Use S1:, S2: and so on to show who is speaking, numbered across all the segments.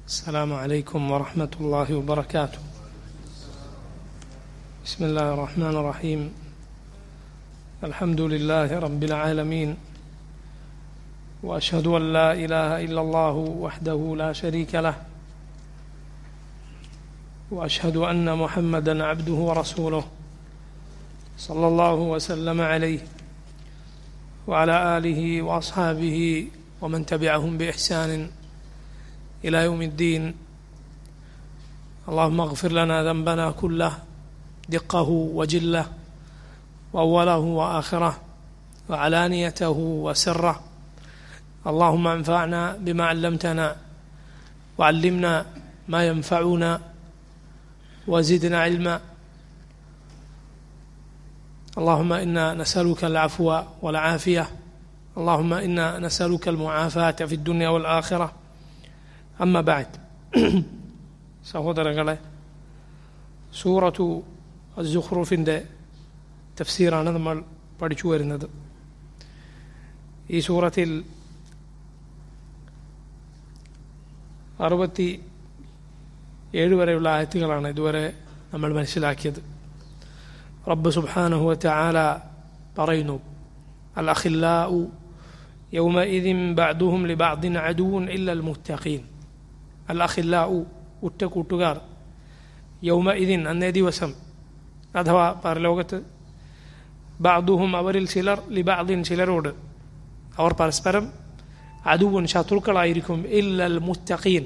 S1: السلام عليكم ورحمة الله وبركاته بسم الله الرحمن الرحيم الحمد لله رب العالمين وأشهد أن لا إله إلا الله وحده لا شريك له وأشهد أن محمدا عبده ورسوله صلى الله وسلم عليه وعلى آله وأصحابه ومن تبعهم بإحسان إلى يوم الدين اللهم اغفر لنا ذنبنا كله دقه وجله وأوله وآخره وعلانيته وسره اللهم انفعنا بما علمتنا وعلمنا ما ينفعنا وزدنا علما اللهم انا نسالك العفو والعافيه اللهم انا نسالك المعافاه في الدنيا والاخره അമ്മ ബാറ്റ് സഹോദരങ്ങളെ സൂറത്തു അസുഖ്റൂഫിൻ്റെ തഫ്സീറാണ് നമ്മൾ പഠിച്ചു വരുന്നത് ഈ സൂറത്തിൽ അറുപത്തി ഏഴ് വരെയുള്ള ആയത്തുകളാണ് ഇതുവരെ നമ്മൾ മനസ്സിലാക്കിയത് റബ്ബ് സുബാനഹുവറ്റ ആല പറയുന്നു അൽ അഖില്ലാഉ يومئذ بعضهم لبعض عدو إلا المتقين അൽ ഉറ്റ കൂട്ടുകാർ യൗമ ഇതിൻ അന്നേ ദിവസം അഥവാ പരലോകത്ത് ബാദുഹും അവരിൽ ചിലർ ലിബാദിൻ ചിലരോട് അവർ പരസ്പരം അതുവും ശത്രുക്കളായിരിക്കും ഇല്ലൽ മുത്തഖീൻ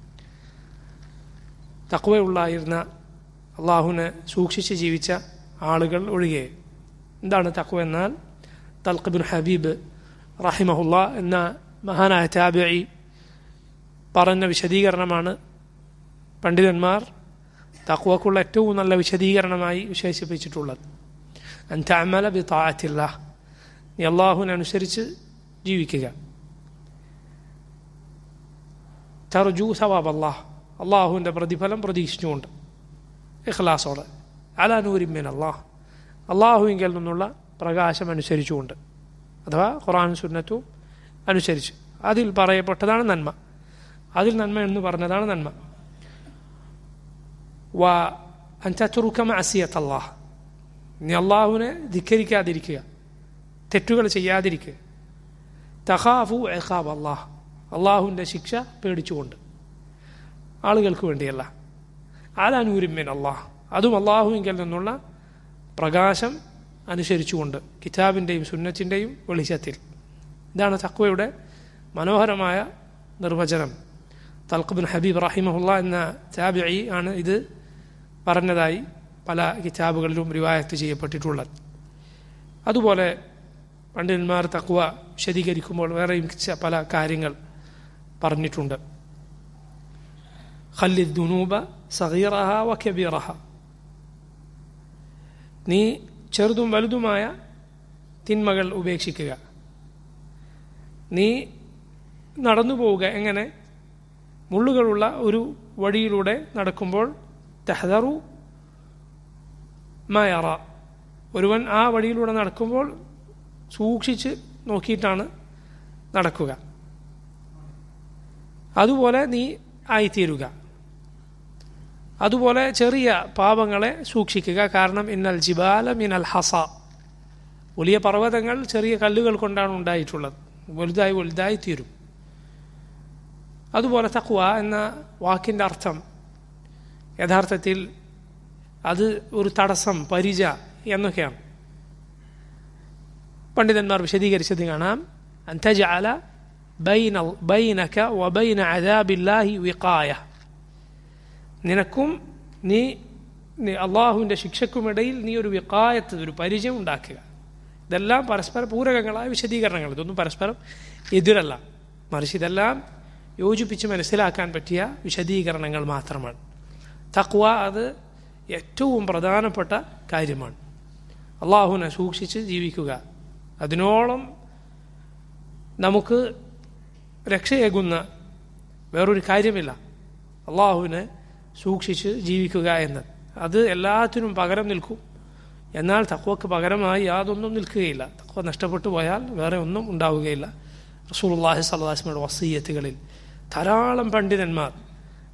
S1: തക്വയുള്ളായിരുന്ന അള്ളാഹുവിനെ സൂക്ഷിച്ച് ജീവിച്ച ആളുകൾ ഒഴികെ എന്താണ് തക്വ എന്നാൽ തൽഖബിൻ ഹബീബ് റഹിമഹുല്ല എന്ന മഹാനായ താബിഇ പറഞ്ഞ വിശദീകരണമാണ് പണ്ഡിതന്മാർ തക്വക്കുള്ള ഏറ്റവും നല്ല വിശദീകരണമായി വിശേഷിപ്പിച്ചിട്ടുള്ളത് അൻതഅമല ബി താഅത്തില്ല നീ അള്ളാഹുവിനനുസരിച്ച് ജീവിക്കുക തർജു സവാബ് അള്ളാഹ് അള്ളാഹുവിൻ്റെ പ്രതിഫലം പ്രതീക്ഷിച്ചുകൊണ്ട് ഇഖ്ലാസോടെ അലാ നൂരിമ്മൻ അള്ളാഹ് അള്ളാഹുവിങ്കിൽ നിന്നുള്ള പ്രകാശം അനുസരിച്ചുകൊണ്ട് അഥവാ ഖുറാൻ സുന്നത്തും അനുസരിച്ച് അതിൽ പറയപ്പെട്ടതാണ് നന്മ അതിൽ നന്മ എന്ന് പറഞ്ഞതാണ് നന്മ വ അൻതത്തുറുക്കമ അസിയത്ത് അള്ളാഹ് നീ അള്ളാഹുവിനെ ധിക്കരിക്കാതിരിക്കുക തെറ്റുകൾ ചെയ്യാതിരിക്കുക തഹാഫു എഖാബ് അള്ളാഹ് അള്ളാഹുവിൻ്റെ ശിക്ഷ പേടിച്ചുകൊണ്ട് ആളുകൾക്ക് വേണ്ടിയല്ല ആലാനൂരിമ്മൻ അള്ളാഹ് അതും അള്ളാഹുവിങ്കിൽ നിന്നുള്ള പ്രകാശം അനുസരിച്ചുകൊണ്ട് കിതാബിൻ്റെയും സുന്നത്തിൻ്റെയും വെളിച്ചത്തിൽ ഇതാണ് തക്വയുടെ മനോഹരമായ നിർവചനം തൽഖബിൻ ഹബീബ് റഹിമഹുല്ല എന്ന താബിഇ ആണ് ഇത് പറഞ്ഞതായി പല കിതാബുകളിലും റിവായത്ത് ചെയ്യപ്പെട്ടിട്ടുള്ളത് അതുപോലെ പണ്ഡിതന്മാർ തക്വ വിശദീകരിക്കുമ്പോൾ വേറെയും പല കാര്യങ്ങൾ പറഞ്ഞിട്ടുണ്ട് ഖല്ലിദ് ദുനൂബ സഹീറഹ വ കബീറഹ നീ ചെറുതും വലുതുമായ തിന്മകൾ ഉപേക്ഷിക്കുക നീ നടന്നു പോവുക എങ്ങനെ മുള്ളുകളുള്ള ഒരു വഴിയിലൂടെ നടക്കുമ്പോൾ തെഹദറു മയറ ഒരുവൻ ആ വഴിയിലൂടെ നടക്കുമ്പോൾ സൂക്ഷിച്ച് നോക്കിയിട്ടാണ് നടക്കുക അതുപോലെ നീ ആയിത്തീരുക അതുപോലെ ചെറിയ പാപങ്ങളെ സൂക്ഷിക്കുക കാരണം ഇന്നൽ ജിബാല മിനൽ ഹസ വലിയ പർവ്വതങ്ങൾ ചെറിയ കല്ലുകൾ കൊണ്ടാണ് ഉണ്ടായിട്ടുള്ളത് വലുതായി വലുതായി തീരും അതുപോലെ തക്വ എന്ന വാക്കിൻ്റെ അർത്ഥം യഥാർത്ഥത്തിൽ അത് ഒരു തടസ്സം പരിച എന്നൊക്കെയാണ് പണ്ഡിതന്മാർ വിശദീകരിച്ചത് കാണാം അന്തജാല ബൈന ബൈനക വബൈന അദാബില്ലാഹി വിഖായ നിനക്കും നീ അള്ളാഹുവിൻ്റെ ശിക്ഷക്കുമിടയിൽ നീ ഒരു വിക്കായത്ത് ഒരു പരിചയം ഉണ്ടാക്കുക ഇതെല്ലാം പരസ്പര പൂരകങ്ങളായ വിശദീകരണങ്ങൾ ഇതൊന്നും പരസ്പരം എതിരല്ല മറിച്ച് ഇതെല്ലാം യോജിപ്പിച്ച് മനസ്സിലാക്കാൻ പറ്റിയ വിശദീകരണങ്ങൾ മാത്രമാണ് തക്വ അത് ഏറ്റവും പ്രധാനപ്പെട്ട കാര്യമാണ് അള്ളാഹുവിനെ സൂക്ഷിച്ച് ജീവിക്കുക അതിനോളം നമുക്ക് രക്ഷയേകുന്ന വേറൊരു കാര്യമില്ല അള്ളാഹുവിനെ സൂക്ഷിച്ച് ജീവിക്കുക എന്നത് അത് എല്ലാത്തിനും പകരം നിൽക്കും എന്നാൽ തക്വക്ക് പകരമായി യാതൊന്നും നിൽക്കുകയില്ല തക്വ നഷ്ടപ്പെട്ടു പോയാൽ വേറെ ഒന്നും ഉണ്ടാവുകയില്ല റസൂൽല്ലാഹി സ്വല്ലാസ്മയുടെ വസീയത്തുകളിൽ ധാരാളം പണ്ഡിതന്മാർ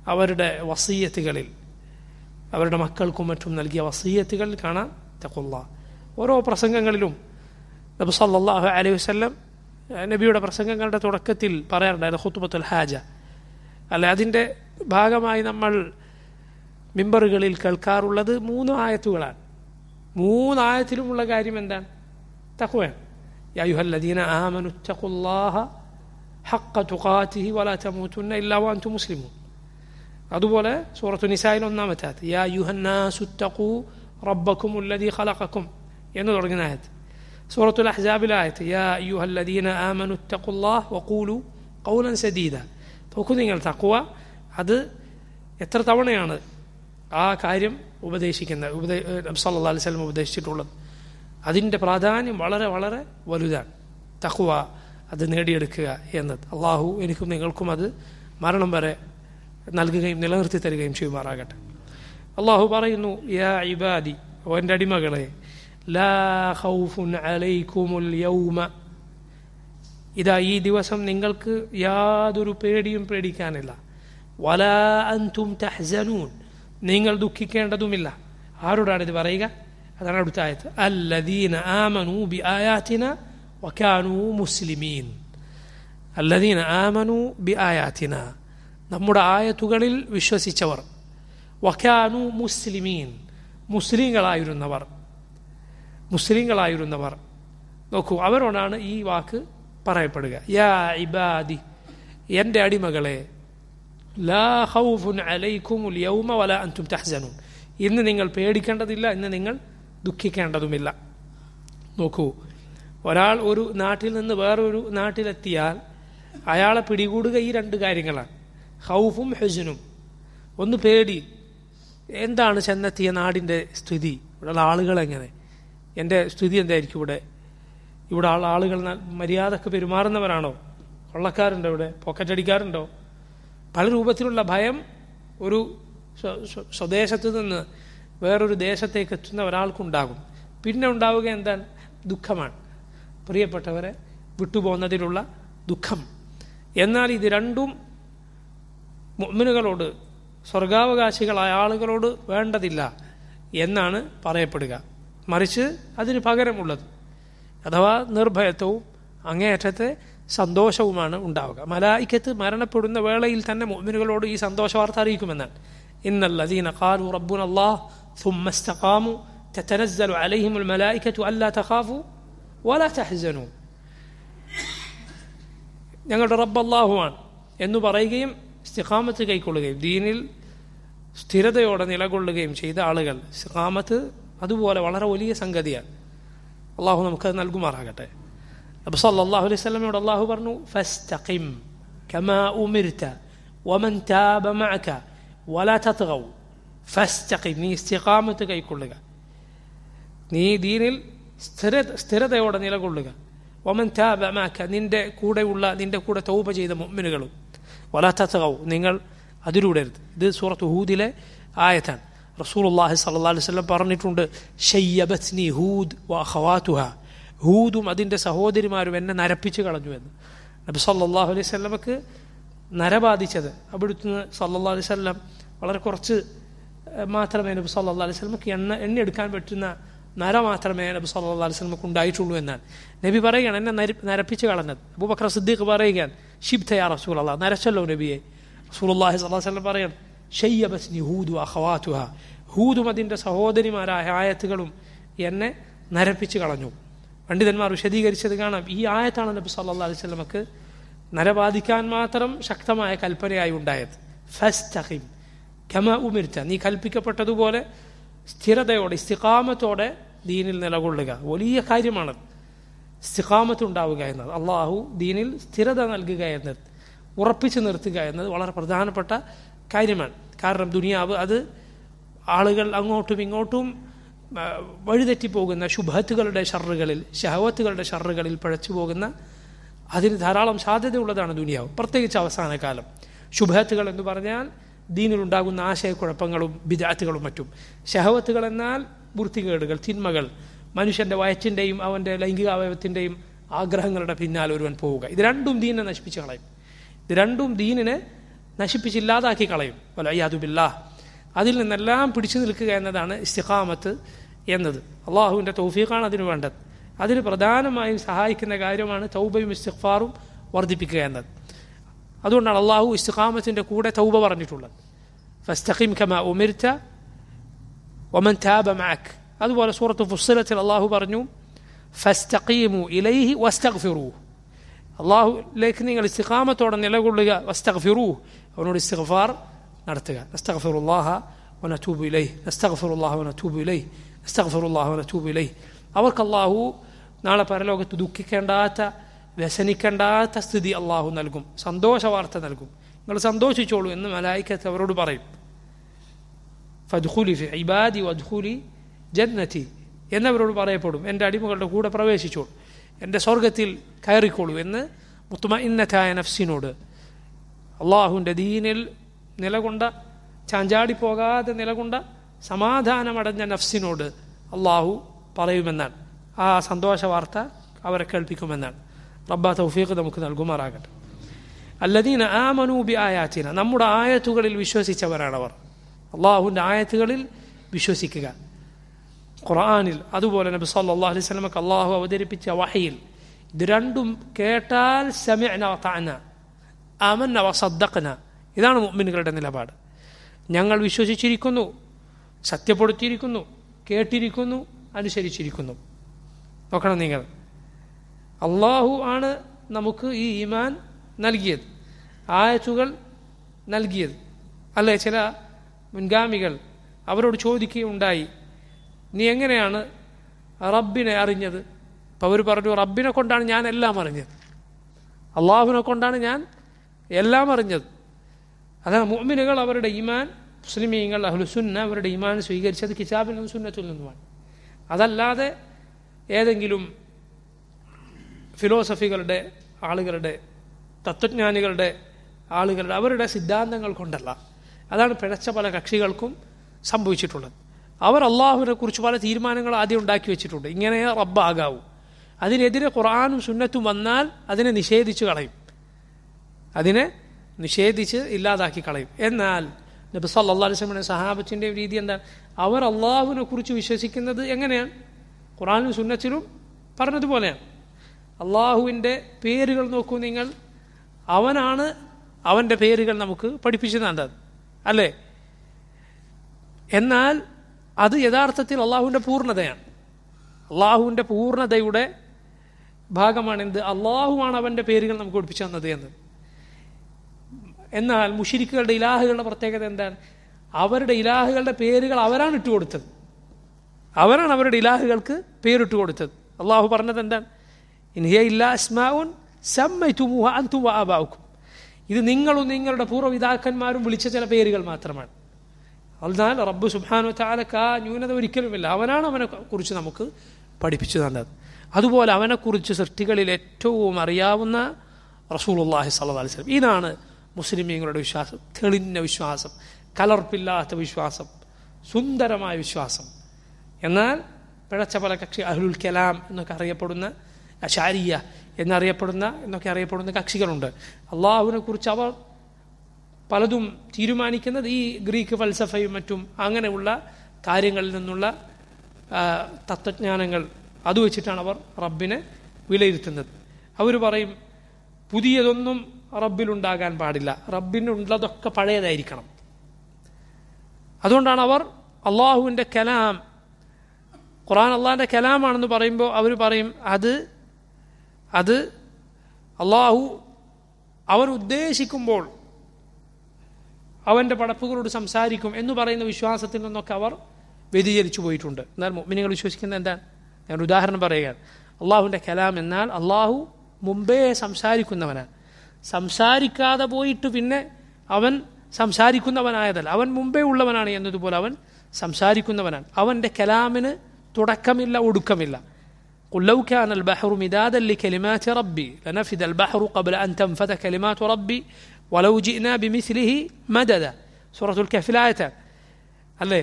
S1: അവരുടെ വസീയത്തുകളിൽ അവരുടെ മക്കൾക്കും മറ്റും നൽകിയ വസീയത്തുകളിൽ കാണാം തക്കുള്ള ഓരോ പ്രസംഗങ്ങളിലും നബി സല്ലല്ലാഹു അലൈഹി വസല്ലം നബിയുടെ പ്രസംഗങ്ങളുടെ തുടക്കത്തിൽ പറയാറുണ്ടായിരുന്നു ഖുത്ബത്തുൽ ഹാജ അല്ല അതിൻ്റെ ഭാഗമായി നമ്മൾ മിമ്പറുകളിൽ കേൾക്കാറുള്ളത് മൂന്ന് ആയത്തുകളാണ് മൂന്നായത്തിലുമുള്ള കാര്യം എന്താണ് തഖ്വയാണ് യാ അയ്യുഹല്ലദീന ആമനു തഖുല്ലാഹ ഹഖ തുഖാതിഹി വലാ തമൂതുന്ന ഇല്ലാ വഅൻതും മുസ്ലിമൂൻ അതുപോലെ സൂറത്തു നിസായിൽ ഒന്നാമത്തെ ആയത്ത് യാ യുഹന്നാസു തഖൂ റബ്ബക്കും ഉല്ലദീ ഖലഖക്കും എന്ന് തുടങ്ങുന്ന ആയത്ത് സൂറത്തുൽ അഹ്സാബിലെ ആയത്ത് യാ അയ്യുഹല്ലദീന ആമനു തഖുല്ലാഹ് വഖൂലു ഖൗലൻ സദീദ നോക്കൂ നിങ്ങൾ തഖ്വ അത് എത്ര തവണയാണ് ആ കാര്യം ഉപദേശിക്കുന്നത് ഉപദേ സല്ലാ അലൈഹി സ്വലം ഉപദേശിച്ചിട്ടുള്ളത് അതിൻ്റെ പ്രാധാന്യം വളരെ വളരെ വലുതാണ് തഖ്വ അത് നേടിയെടുക്കുക എന്നത് അള്ളാഹു എനിക്കും നിങ്ങൾക്കും അത് മരണം വരെ നൽകുകയും നിലനിർത്തി തരികയും ചെയ്യുമാറാകട്ടെ അള്ളാഹു പറയുന്നു യാ ഇബാദി ഓ എൻ്റെ അടിമകളെ ലാ ഖൗഫുൻ അലൈക്കുമുൽ യൗമ ഇതാ ഈ ദിവസം നിങ്ങൾക്ക് യാതൊരു പേടിയും പേടിക്കാനില്ല വലാ അൻതും തഹ്സനൂൻ നിങ്ങൾ ദുഃഖിക്കേണ്ടതുമില്ല ആരോടാണ് ഇത് പറയുക അതാണ് അടുത്ത ആയത്ത് അല്ലദീന ആമനു ബി ആയാത്തിന വക്കാനു മുസ്ലിമീൻ അല്ലദീന ആമനു ബി ആയാത്തിന നമ്മുടെ ആയത്തുകളിൽ വിശ്വസിച്ചവർ വക്കാനു മുസ്ലിമീൻ മുസ്ലിങ്ങളായിരുന്നവർ മുസ്ലിങ്ങളായിരുന്നവർ നോക്കൂ അവരോടാണ് ഈ വാക്ക് പറയപ്പെടുക യാ ഇബാദി എൻ്റെ അടിമകളെ ലാ ഹൗഫുൻ അലൈക്കുമുൽ യൗമ വല അൻതും തഹ്സനൂൻ ഇന്ന് നിങ്ങൾ പേടിക്കേണ്ടതില്ല ഇന്ന് നിങ്ങൾ ദുഃഖിക്കേണ്ടതുമില്ല നോക്കൂ ഒരാൾ ഒരു നാട്ടിൽ നിന്ന് വേറൊരു നാട്ടിലെത്തിയാൽ അയാളെ പിടികൂടുക ഈ രണ്ട് കാര്യങ്ങളാണ് ഹൗഫും ഹെസിനും ഒന്ന് പേടി എന്താണ് ചെന്നെത്തിയ നാടിൻ്റെ സ്ഥിതി ഇവിടെയുള്ള ആളുകൾ എങ്ങനെ എൻ്റെ സ്ഥിതി എന്തായിരിക്കും ഇവിടെ ഇവിടെ ആൾ ആളുകൾ മര്യാദക്ക് പെരുമാറുന്നവരാണോ കൊള്ളക്കാരുണ്ടോ ഇവിടെ പോക്കറ്റ് അടിക്കാറുണ്ടോ പല രൂപത്തിലുള്ള ഭയം ഒരു സ്വദേശത്ത് നിന്ന് വേറൊരു ദേശത്തേക്ക് എത്തുന്ന ഒരാൾക്കുണ്ടാകും പിന്നെ ഉണ്ടാവുക എന്താണ് ദുഃഖമാണ് പ്രിയപ്പെട്ടവരെ വിട്ടുപോകുന്നതിലുള്ള ദുഃഖം എന്നാൽ ഇത് രണ്ടും മുഅ്മിനുകളോട് സ്വർഗാവകാശികളായ ആളുകളോട് വേണ്ടതില്ല എന്നാണ് പറയപ്പെടുക മറിച്ച് അതിന് പകരമുള്ളത് അഥവാ നിർഭയത്വവും അങ്ങേയറ്റത്തെ സന്തോഷവുമാണ് ഉണ്ടാവുക മലായിക്കത്ത് മരണപ്പെടുന്ന വേളയിൽ തന്നെ മുഅ്മിനുകളോട് ഈ സന്തോഷ വാർത്ത അറിയിക്കുമെന്നാണ് ഇന്നല്ലദീന ഖാലു റബ്ബുന അല്ലാഹ് ثم استقاموا تتنزل عليهم الملائكة ألا تخافوا ولا تحزنوا ഞങ്ങളുടെ റബ്ബ് അള്ളാഹുവാണ് എന്ന് പറയുകയും ഇസ്തിഖാമത്ത് കൈക്കൊള്ളുകയും ദീനിൽ സ്ഥിരതയോടെ നിലകൊള്ളുകയും ചെയ്ത ആളുകൾ ഇസ്തിഖാമത്ത് അതുപോലെ വളരെ വലിയ സംഗതിയാണ് അള്ളാഹു നമുക്ക് നൽകുമാറാകട്ടെ അപ്പൊ സല്ലല്ലാഹു അലൈഹി വസല്ലമയോട് അള്ളാഹു പറഞ്ഞു ഫസ്തഖിം കമാ ഉമിർത വമൻ താബ മഅക വലാ തത്ഗൗ ഫസ്തഖിം നീ ഇസ്തിഖാമത്ത് കൈക്കൊള്ളുക നീ ദീനിൽ സ്ഥിര സ്ഥിരതയോടെ നിലകൊള്ളുക വമൻ താബ മഅക നിന്റെ കൂടെയുള്ള നിന്റെ കൂടെ തൗബ ചെയ്ത മുഅ്മിനുകളും വലാ തത്ഗൗ നിങ്ങൾ അതിലൂടരുത് ഇത് സൂറത്ത് ഹൂദിലെ ആയത്താണ് റസൂലുള്ളാഹി സ്വല്ലല്ലാഹു അലൈഹി വസല്ലം പറഞ്ഞിട്ടുണ്ട് ഷയ്യബത്നി ഹൂദ് വ അഖവാതുഹ ഹൂദും അതിൻ്റെ സഹോദരിമാരും എന്നെ നരപ്പിച്ചു കളഞ്ഞു എന്ന് നബി സല്ലല്ലാഹു അലൈഹി വസല്ലമക്ക് നര ബാധിച്ചത് അവിടുന്ന് സല്ലല്ലാഹു അലൈഹി വസല്ലം വളരെ കുറച്ച് മാത്രമേ നബി സല്ലല്ലാഹു അലൈഹി വസല്ലമക്ക് എണ്ണ എണ്ണെടുക്കാൻ പറ്റുന്ന നര മാത്രമേ നബി സല്ലല്ലാഹു അലൈഹി വസല്ലമക്ക് ഉണ്ടായിട്ടുള്ളൂ എന്നാണ് നബി പറയുകയാണ് എന്നെ നരി നരപ്പിച്ചു കളഞ്ഞത് അബൂബക്കർ സിദ്ദീഖ് പറയുകയാണ് ഷിബ്ത യാ റസൂലല്ലാഹ് നരച്ചല്ലോ നബിയെ റസൂലുള്ളാഹി സ്വല്ലല്ലാഹു അലൈഹി വസല്ലം പറയാണ് ഷയ്യബസ്നി ഹൂദു അഖവാതുഹ ഹൂദും അതിൻ്റെ സഹോദരിമാരായ ആയത്തുകളും എന്നെ നരപ്പിച്ചു കളഞ്ഞു പണ്ഡിതന്മാർ വിശദീകരിച്ചത് കാണാം ഈ ആയത്താണ് നബി സല്ലല്ലാഹു അലൈഹി വസല്ലമക്ക് നരബാധിക്കാൻ മാത്രം ശക്തമായ കൽപ്പനയായി ഉണ്ടായത് ഫസ്തഖിം കമ ഉമിർത്ത നീ കൽപ്പിക്കപ്പെട്ടതുപോലെ സ്ഥിരതയോടെ ഇസ്തിഖാമത്തോടെ ദീനിൽ നിലകൊള്ളുക വലിയ കാര്യമാണ് ഇസ്തിഖാമത്ത് ഉണ്ടാവുക എന്നത് അള്ളാഹു ദീനിൽ സ്ഥിരത നൽകുക എന്നത് ഉറപ്പിച്ചു നിർത്തുക എന്നത് വളരെ പ്രധാനപ്പെട്ട കാര്യമാണ് കാരണം ദുനിയാവ് അത് ആളുകൾ അങ്ങോട്ടും ഇങ്ങോട്ടും വഴിതെറ്റിപ്പോകുന്ന ശുഭത്തുകളുടെ ഷറുകളിൽ ഷഹവത്തുകളുടെ ഷറുകളിൽ പഴച്ചു പോകുന്ന അതിന് ധാരാളം സാധ്യതയുള്ളതാണ് ദുനിയാവ് പ്രത്യേകിച്ച് അവസാന കാലം ശുഭത്തുകൾ എന്ന് പറഞ്ഞാൽ ദീനിലുണ്ടാകുന്ന ആശയക്കുഴപ്പങ്ങളും ബിദാത്തുകളും മറ്റും ഷഹവത്തുകൾ എന്നാൽ വൃത്തികേടുകൾ തിന്മകൾ മനുഷ്യന്റെ വയറ്റിൻ്റെയും അവൻ്റെ ലൈംഗികാവയവത്തിൻ്റെയും ആഗ്രഹങ്ങളുടെ പിന്നാലെ ഒരുവൻ പോവുക ഇത് രണ്ടും ദീനിനെ നശിപ്പിച്ചു കളയും ഇത് രണ്ടും ദീനിനെ നശിപ്പിച്ചില്ലാതാക്കി കളയും വലയ്യാതുബില്ലാ അതിൽ നിന്നെല്ലാം പിടിച്ചു നിൽക്കുക എന്നതാണ് ഇസ്തിഖാമത്ത് എന്നത് അള്ളാഹുവിൻ്റെ തൗഫീഖാണ് അതിന് വേണ്ടത് അതിന് പ്രധാനമായും സഹായിക്കുന്ന കാര്യമാണ് തൗബയും ഇസ്തിഖ്ഫാറും വർദ്ധിപ്പിക്കുക എന്നത് അതുകൊണ്ടാണ് അള്ളാഹു ഇസ്തിഖാമത്തിൻ്റെ കൂടെ തൗബ പറഞ്ഞിട്ടുള്ളത് ഫസ്തഖിം കമ ഉമിർത്ത ഒമൻ താബ മാക് അതുപോലെ സൂറത്ത് ഫുസ്സലത്തിൽ അള്ളാഹു പറഞ്ഞു ഫസ്തഖീമു ഇലൈഹി വസ്തഗ്ഫിറൂ അള്ളാഹുലേക്ക് നിങ്ങൾ ഇസ്തിഖാമത്തോടെ നിലകൊള്ളുക വസ്തഗ്ഫിറൂ അവനോട് ഇസ്തിഗ്ഫാർ നടത്തുക നസ്തഗ്ഫിറുല്ലാഹ വനതൂബു ഇലൈഹി നസ്തഗ്ഫിറുല്ലാഹ വനതൂബു ഇലൈഹി നസ്തഗ്ഫിറുല്ലാഹ വനതൂബു ഇലൈഹി അവർക്ക് അള്ളാഹു നാളെ പരലോകത്ത് ദുഃഖിക്കേണ്ടാത്ത വ്യസനിക്കേണ്ടാത്ത സ്ഥിതി അള്ളാഹു നൽകും സന്തോഷ വാർത്ത നൽകും നിങ്ങൾ സന്തോഷിച്ചോളൂ എന്ന് മലായിക്കത്ത് അവരോട് പറയും ഫദ്ഖുലി ഫി ഇബാദി വദ്ഖുലി ജന്നതി എന്നവരോട് പറയപ്പെടും എൻ്റെ അടിമകളുടെ കൂടെ പ്രവേശിച്ചോളൂ എൻ്റെ സ്വർഗത്തിൽ കയറിക്കോളൂ എന്ന് മുത്തുമ ഇന്നറ്റായ നഫ്സിനോട് അള്ളാഹുവിൻ്റെ ദീനിൽ നിലകൊണ്ട ചാഞ്ചാടി പോകാതെ നിലകൊണ്ട സമാധാനമടഞ്ഞ നഫ്സിനോട് അള്ളാഹു പറയുമെന്നാണ് ആ സന്തോഷ വാർത്ത അവരെ കേൾപ്പിക്കുമെന്നാണ് റബ്ബ തൗഫീഖ് നമുക്ക് നൽകുമാറാകട്ടെ അല്ലദീന ആമനൂബി ആയാത്തിന നമ്മുടെ ആയത്തുകളിൽ വിശ്വസിച്ചവരാണവർ അള്ളാഹുവിൻ്റെ ആയത്തുകളിൽ വിശ്വസിക്കുക ഖുർആാനിൽ അതുപോലെ നബി സല്ലല്ലാഹു അലൈഹി വസല്ലമക്ക് അള്ളാഹു അവതരിപ്പിച്ച വഹയിൽ ഇത് രണ്ടും കേട്ടാൽ സമിഅന വതഅന ആമന്ന വസദ്ദഖന ഇതാണ് മുഅ്മിനുകളുടെ നിലപാട് ഞങ്ങൾ വിശ്വസിച്ചിരിക്കുന്നു സത്യപ്പെടുത്തിയിരിക്കുന്നു കേട്ടിരിക്കുന്നു അനുസരിച്ചിരിക്കുന്നു നോക്കണം നിങ്ങൾ അള്ളാഹു ആണ് നമുക്ക് ഈ ഈമാൻ നൽകിയത് ആയത്തുകൾ നൽകിയത് അല്ലേ ചില മുൻഗാമികൾ അവരോട് ചോദിക്കുകയുണ്ടായി നീ എങ്ങനെയാണ് റബ്ബിനെ അറിഞ്ഞത് അപ്പോൾ അവർ പറഞ്ഞു റബ്ബിനെ കൊണ്ടാണ് ഞാൻ എല്ലാം അറിഞ്ഞത് അള്ളാഹുവിനെ കൊണ്ടാണ് ഞാൻ എല്ലാം അറിഞ്ഞത് അതാണ് മുഅ്മിനുകൾ അവരുടെ ഈമാൻ മുസ്ലിമീങ്ങൾ അഹ്ലുസുന്ന അവരുടെ ഈമാൻ സ്വീകരിച്ചത് കിതാബിൽ നിന്നും സുന്നത്തിൽ നിന്നുമാണ് അതല്ലാതെ ഏതെങ്കിലും ഫിലോസഫികളുടെ ആളുകളുടെ തത്വജ്ഞാനികളുടെ ആളുകളുടെ അവരുടെ സിദ്ധാന്തങ്ങൾ കൊണ്ടല്ല അതാണ് പിഴച്ച പല കക്ഷികൾക്കും സംഭവിച്ചിട്ടുള്ളത് അവർ അള്ളാഹുവിനെ കുറിച്ച് പല തീരുമാനങ്ങൾ ആദ്യം ഉണ്ടാക്കി വെച്ചിട്ടുണ്ട് ഇങ്ങനെ റബ്ബാകാവൂ അതിനെതിരെ ഖുറാനും സുന്നത്തും വന്നാൽ അതിനെ നിഷേധിച്ച് കളയും അതിനെ നിഷേധിച്ച് ഇല്ലാതാക്കി കളയും എന്നാൽ നബി സല്ലാ അലിസ്ലമിൻ്റെ സഹാബത്തിൻ്റെ രീതി എന്താണ് അവർ അള്ളാഹുവിനെ കുറിച്ച് വിശ്വസിക്കുന്നത് എങ്ങനെയാണ് ഖുറാനും സുന്നത്തിലും പറഞ്ഞതുപോലെയാണ് അള്ളാഹുവിൻ്റെ പേരുകൾ നോക്കൂ നിങ്ങൾ അവനാണ് അവൻ്റെ പേരുകൾ നമുക്ക് പഠിപ്പിച്ചു തന്നത് അല്ലേ എന്നാൽ അത് യഥാർത്ഥത്തിൽ അള്ളാഹുവിൻ്റെ പൂർണ്ണതയാണ് അള്ളാഹുവിൻ്റെ പൂർണ്ണതയുടെ ഭാഗമാണ് എന്ത് അള്ളാഹുവാണ് അവൻ്റെ പേരുകൾ നമുക്ക് പഠിപ്പിച്ചു തന്നത് എന്ന് എന്നാൽ മുഷിരിക്കുകളുടെ ഇലാഹുകളുടെ പ്രത്യേകത എന്താണ് അവരുടെ ഇലാഹുകളുടെ പേരുകൾ അവരാണ് ഇട്ട് കൊടുത്തത് അവരാണ് അവരുടെ ഇലാഹുകൾക്ക് പേരിട്ട് കൊടുത്തത് അള്ളാഹു പറഞ്ഞത് എന്താണ് ഇൻഹിയ ഇല്ലാ അസ്മാഉൻ സമ്മൈതുമുഹ അൻതും ആബാവുക്കും ഇത് നിങ്ങളും നിങ്ങളുടെ പൂർവ്വപിതാക്കന്മാരും വിളിച്ച ചില പേരുകൾ മാത്രമാണ് എന്നാൽ റബ്ബ് സുബാനു താലക്ക് ആ ന്യൂനത ഒരിക്കലുമില്ല അവനാണ് അവനെ കുറിച്ച് നമുക്ക് പഠിപ്പിച്ചു തന്നത് അതുപോലെ അവനെക്കുറിച്ച് സൃഷ്ടികളിൽ ഏറ്റവും അറിയാവുന്ന റസൂലുല്ലാഹി സല്ലാ അലിസ്ലം ഇതാണ് മുസ്ലിമീങ്ങളുടെ വിശ്വാസം തെളിഞ്ഞ വിശ്വാസം കലർപ്പില്ലാത്ത വിശ്വാസം സുന്ദരമായ വിശ്വാസം എന്നാൽ പിഴച്ച പല കക്ഷി അഹ്ലുൽ കലാം എന്നൊക്കെ അറിയപ്പെടുന്ന അശാരിയ എന്നറിയപ്പെടുന്ന എന്നൊക്കെ അറിയപ്പെടുന്ന കക്ഷികളുണ്ട് അള്ളാഹുവിനെ കുറിച്ച് അവർ പലതും തീരുമാനിക്കുന്നത് ഈ ഗ്രീക്ക് ഫൽസഫയും മറ്റും അങ്ങനെയുള്ള കാര്യങ്ങളിൽ നിന്നുള്ള തത്വജ്ഞാനങ്ങൾ അത് വെച്ചിട്ടാണ് അവർ റബ്ബിനെ വിലയിരുത്തുന്നത് അവർ പറയും പുതിയതൊന്നും റബ്ബിലുണ്ടാകാൻ പാടില്ല റബ്ബിനുള്ളതൊക്കെ പഴയതായിരിക്കണം അതുകൊണ്ടാണ് അവർ അള്ളാഹുവിൻ്റെ കലാം ഖുറാൻ അള്ളാഹിൻ്റെ കലാമാണെന്ന് പറയുമ്പോൾ അവർ പറയും അത് അത് അള്ളാഹു അവൻ ഉദ്ദേശിക്കുമ്പോൾ അവൻ്റെ പടപ്പുകളോട് സംസാരിക്കും എന്ന് പറയുന്ന വിശ്വാസത്തിൽ നിന്നൊക്കെ അവർ വ്യതിചരിച്ചു പോയിട്ടുണ്ട് എന്നാൽ മിനിങ്ങൾ വിശ്വസിക്കുന്നത് എന്താണ് ഞാൻ ഒരു ഉദാഹരണം പറയുകയാണ് അള്ളാഹുവിൻ്റെ കലാം എന്നാൽ അള്ളാഹു മുമ്പേ സംസാരിക്കുന്നവനാണ് സംസാരിക്കാതെ പോയിട്ട് പിന്നെ അവൻ സംസാരിക്കുന്നവനായതല്ല അവൻ മുമ്പേ ഉള്ളവനാണ് എന്നതുപോലെ അവൻ സംസാരിക്കുന്നവനാണ് അവൻ്റെ കലാമിന് തുടക്കമില്ല ഒടുക്കമില്ല قل لو كان البحر مدادا لكلمات ربي لنفد البحر قبل أن تنفذ كلمات ربي ولو جئنا بمثله مددا سورة الكهف الآية അല്ലേ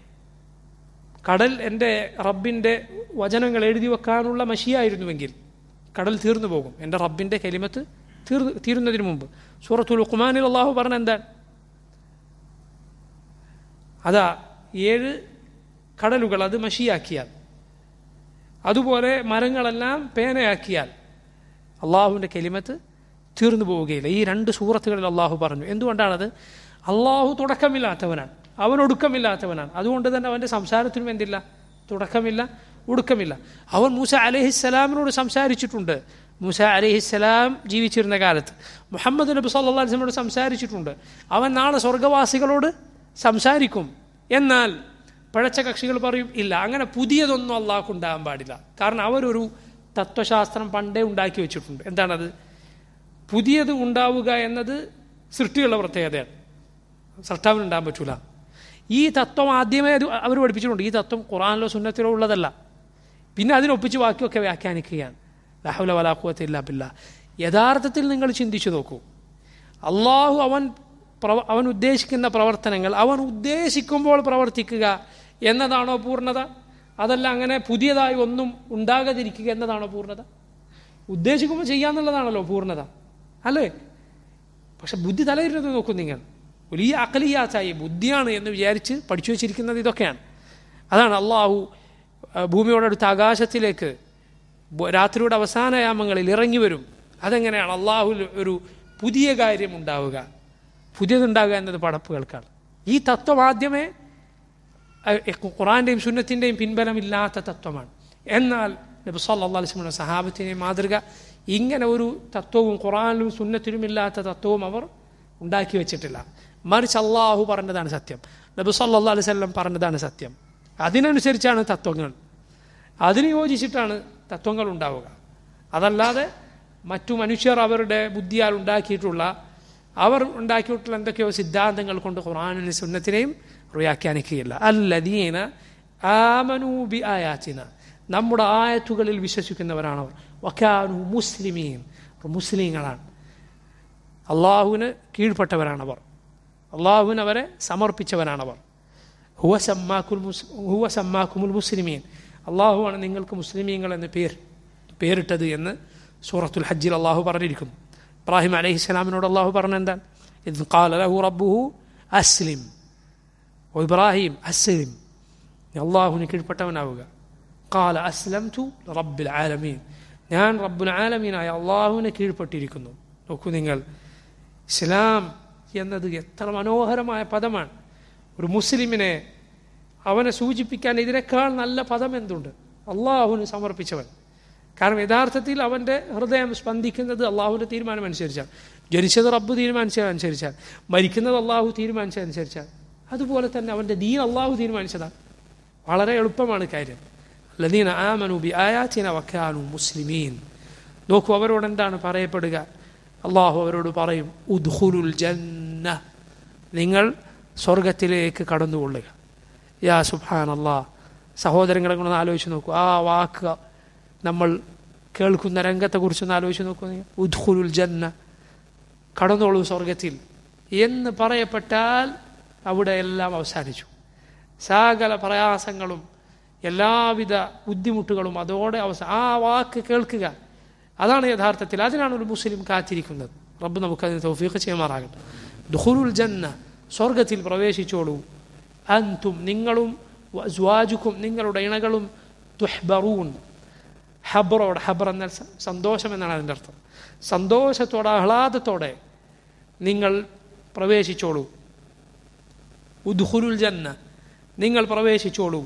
S1: കടൽ എൻ്റെ റബ്ബിൻ്റെ വചനങ്ങൾ എഴുതി വെക്കാനുള്ള മഷിയായിരുന്നുവെങ്കിൽ കടൽ തീർന്നു പോകും എൻ്റെ റബ്ബിൻ്റെ കലിമത്ത് തീർ തീരുന്നതിന് മുമ്പ് സൂറത്തുൽ ഉഖ്മാനിൽ അള്ളാഹു പറഞ്ഞ എന്താണ് അതാ ഏഴ് കടലുകൾ അത് മഷിയാക്കിയാൽ അതുപോലെ മരങ്ങളെല്ലാം പേനയാക്കിയാൽ അള്ളാഹുവിൻ്റെ കെലിമത്ത് തീർന്നു പോവുകയില്ല ഈ രണ്ട് സൂറത്തുകളിൽ അള്ളാഹു പറഞ്ഞു എന്തുകൊണ്ടാണത് അള്ളാഹു തുടക്കമില്ലാത്തവനാണ് അവൻ ഒടുക്കമില്ലാത്തവനാണ് അതുകൊണ്ട് തന്നെ അവൻ്റെ സംസാരത്തിനും എന്തില്ല തുടക്കമില്ല ഒടുക്കമില്ല അവൻ മൂസ അലഹിസ്സലാമിനോട് സംസാരിച്ചിട്ടുണ്ട് മൂസ അലഹിസ്സലാം ജീവിച്ചിരുന്ന കാലത്ത് മുഹമ്മദ് നബി സല്ലാ അലിസ്ലമോട് സംസാരിച്ചിട്ടുണ്ട് അവൻ നാളെ സ്വർഗവാസികളോട് സംസാരിക്കും എന്നാൽ പഴച്ച കക്ഷികൾ പറയും ഇല്ല അങ്ങനെ പുതിയതൊന്നും അള്ളാഹ്ക്ക് ഉണ്ടാകാൻ പാടില്ല കാരണം അവരൊരു തത്വശാസ്ത്രം പണ്ടേ ഉണ്ടാക്കി വെച്ചിട്ടുണ്ട് എന്താണത് പുതിയത് ഉണ്ടാവുക എന്നത് സൃഷ്ടിയുള്ള പ്രത്യേകതയാണ് സൃഷ്ടാവിന് ഉണ്ടാകാൻ പറ്റൂല ഈ തത്വം ആദ്യമേ അത് അവർ പഠിപ്പിച്ചിട്ടുണ്ട് ഈ തത്വം ഖുറാനിലോ സുന്നത്തിലോ ഉള്ളതല്ല പിന്നെ അതിനൊപ്പിച്ച് ബാക്കിയൊക്കെ വ്യാഖ്യാനിക്കുകയാണ് ലഹുല വലാഖുവത്തില്ല പില്ല യഥാർത്ഥത്തിൽ നിങ്ങൾ ചിന്തിച്ചു നോക്കൂ അള്ളാഹു അവൻ പ്രവ അവൻ ഉദ്ദേശിക്കുന്ന പ്രവർത്തനങ്ങൾ അവൻ ഉദ്ദേശിക്കുമ്പോൾ പ്രവർത്തിക്കുക എന്നതാണോ പൂർണ്ണത അതല്ല അങ്ങനെ പുതിയതായി ഒന്നും ഉണ്ടാകാതിരിക്കുക എന്നതാണോ പൂർണ്ണത ഉദ്ദേശിക്കുമ്പോൾ ചെയ്യാന്നുള്ളതാണല്ലോ പൂർണ്ണത അല്ലേ പക്ഷെ ബുദ്ധി തലയിരുന്നത് നോക്കും നിങ്ങൾ വലിയ അക്കലിയാച്ചായി ബുദ്ധിയാണ് എന്ന് വിചാരിച്ച് പഠിച്ചു വച്ചിരിക്കുന്നത് ഇതൊക്കെയാണ് അതാണ് അള്ളാഹു ഭൂമിയോടടുത്ത ആകാശത്തിലേക്ക് രാത്രിയുടെ അവസാനയാമങ്ങളിൽ ഇറങ്ങി വരും അതെങ്ങനെയാണ് അള്ളാഹു ഒരു പുതിയ കാര്യം ഉണ്ടാവുക പുതിയതുണ്ടാകുക എന്നത് പടപ്പുകൾക്കാണ് ഈ തത്വം ആദ്യമേ ഖുറാന്റെയും സുന്നത്തിൻ്റെയും പിൻബലമില്ലാത്ത തത്വമാണ് എന്നാൽ നബി സല്ലാ അലിസ്മിയുടെ സഹാബത്തിൻ്റെ മാതൃക ഇങ്ങനെ ഒരു തത്വവും ഖുറാനിലും സുന്നത്തിലും ഇല്ലാത്ത തത്വവും അവർ ഉണ്ടാക്കി വെച്ചിട്ടില്ല മറിച്ച് അള്ളാഹു പറഞ്ഞതാണ് സത്യം നബി സല്ലാ അലൈവല്ലം പറഞ്ഞതാണ് സത്യം അതിനനുസരിച്ചാണ് തത്വങ്ങൾ അതിന് യോജിച്ചിട്ടാണ് തത്വങ്ങൾ ഉണ്ടാവുക അതല്ലാതെ മറ്റു മനുഷ്യർ അവരുടെ ബുദ്ധിയാൽ ഉണ്ടാക്കിയിട്ടുള്ള അവർ ഉണ്ടാക്കിയിട്ടുള്ള എന്തൊക്കെയോ സിദ്ധാന്തങ്ങൾ കൊണ്ട് ഖുറാനിനെ സുന്നത്തിനെയും വ്യാഖ്യാനിക്കുകയില്ല അല്ലദീന ആമനൂബി ആയാച്ചിന നമ്മുടെ ആയത്തുകളിൽ വിശ്വസിക്കുന്നവരാണവർ വക്കാനു മുസ്ലിമീൻ മുസ്ലിങ്ങളാണ് അള്ളാഹുവിന് കീഴ്പ്പെട്ടവരാണവർ അള്ളാഹുവിന് അവരെ സമർപ്പിച്ചവരാണവർ ഹുവ സമ്മാക്കുൽ മുസ് ഹുവ സമ്മാക്കുമുൽ മുസ്ലിമീൻ അള്ളാഹുവാണ് നിങ്ങൾക്ക് മുസ്ലിമീങ്ങൾ എന്ന് പേര് പേരിട്ടത് എന്ന് സൂറത്തുൽ ഹജ്ജിൽ അള്ളാഹു പറഞ്ഞിരിക്കുന്നു ഇബ്രാഹിം അലൈഹി സ്വലാമിനോട് അള്ളാഹു പറഞ്ഞ എന്താണ് ഇത് കാല ലഹു റബ്ബുഹു അസ്ലിം ഓ ഇബ്രാഹിം അസ്ലിം അള്ളാഹുവിന് കീഴ്പ്പെട്ടവനാവുക കാല അസ്ലം തു റബ്ബിൽ ആലമീൻ ഞാൻ റബ്ബുൽ ആലമീനായ അള്ളാഹുവിനെ കീഴ്പ്പെട്ടിരിക്കുന്നു നോക്കൂ നിങ്ങൾ ഇസ്ലാം എന്നത് എത്ര മനോഹരമായ പദമാണ് ഒരു മുസ്ലിമിനെ അവനെ സൂചിപ്പിക്കാൻ ഇതിനേക്കാൾ നല്ല പദം എന്തുണ്ട് അള്ളാഹുവിന് സമർപ്പിച്ചവൻ കാരണം യഥാർത്ഥത്തിൽ അവൻ്റെ ഹൃദയം സ്പന്ദിക്കുന്നത് അള്ളാഹുവിൻ്റെ തീരുമാനം അനുസരിച്ചാണ് ജനിച്ചത് റബ്ബ് തീരുമാനിച്ചതനുസരിച്ചാൽ മരിക്കുന്നത് അള്ളാഹു തീരുമാനിച്ചതനുസരിച്ചാൽ അതുപോലെ തന്നെ അവൻ്റെ ദീൻ അള്ളാഹു തീരുമാനിച്ചതാണ് വളരെ എളുപ്പമാണ് കാര്യം ലദീന ആമനു ബി ആയാച്ചിന വക്കാനു മുസ്ലിമീൻ നോക്കൂ അവരോട് എന്താണ് പറയപ്പെടുക അള്ളാഹു അവരോട് പറയും ഉദ്ഹുലുൽ ജന്ന നിങ്ങൾ സ്വർഗത്തിലേക്ക് കടന്നുകൊള്ളുക യാ സുബാൻ അള്ളാ സഹോദരങ്ങളെ കൊണ്ടൊന്ന് ആലോചിച്ച് നോക്കൂ ആ വാക്ക് നമ്മൾ കേൾക്കുന്ന രംഗത്തെക്കുറിച്ചൊന്ന് ആലോചിച്ച് നോക്കൂ നിങ്ങൾ ഉദ്ഹുലുൽ ജന്ന കടന്നോളൂ സ്വർഗത്തിൽ എന്ന് പറയപ്പെട്ടാൽ അവിടെ എല്ലാം അവസാനിച്ചു സകല പ്രയാസങ്ങളും എല്ലാവിധ ബുദ്ധിമുട്ടുകളും അതോടെ അവസാന ആ വാക്ക് കേൾക്കുക അതാണ് യഥാർത്ഥത്തിൽ അതിനാണ് ഒരു മുസ്ലിം കാത്തിരിക്കുന്നത് റബ്ബ് നമുക്കതിന് തൗഫീഖ് ചെയ്യുമാറാകട്ടെ ദുഹുലുൽ ജന്ന സ്വർഗത്തിൽ പ്രവേശിച്ചോളൂ അൻതും നിങ്ങളും ജ്വാജുക്കും നിങ്ങളുടെ ഇണകളും തുഹ്ബറൂൻ ഹബറോടെ ഹബർ എന്നാൽ സന്തോഷം എന്നാണ് അതിൻ്റെ അർത്ഥം സന്തോഷത്തോടെ ആഹ്ലാദത്തോടെ നിങ്ങൾ പ്രവേശിച്ചോളൂ ഉദ്ഹുലുൽ ജന്ന നിങ്ങൾ പ്രവേശിച്ചോളൂ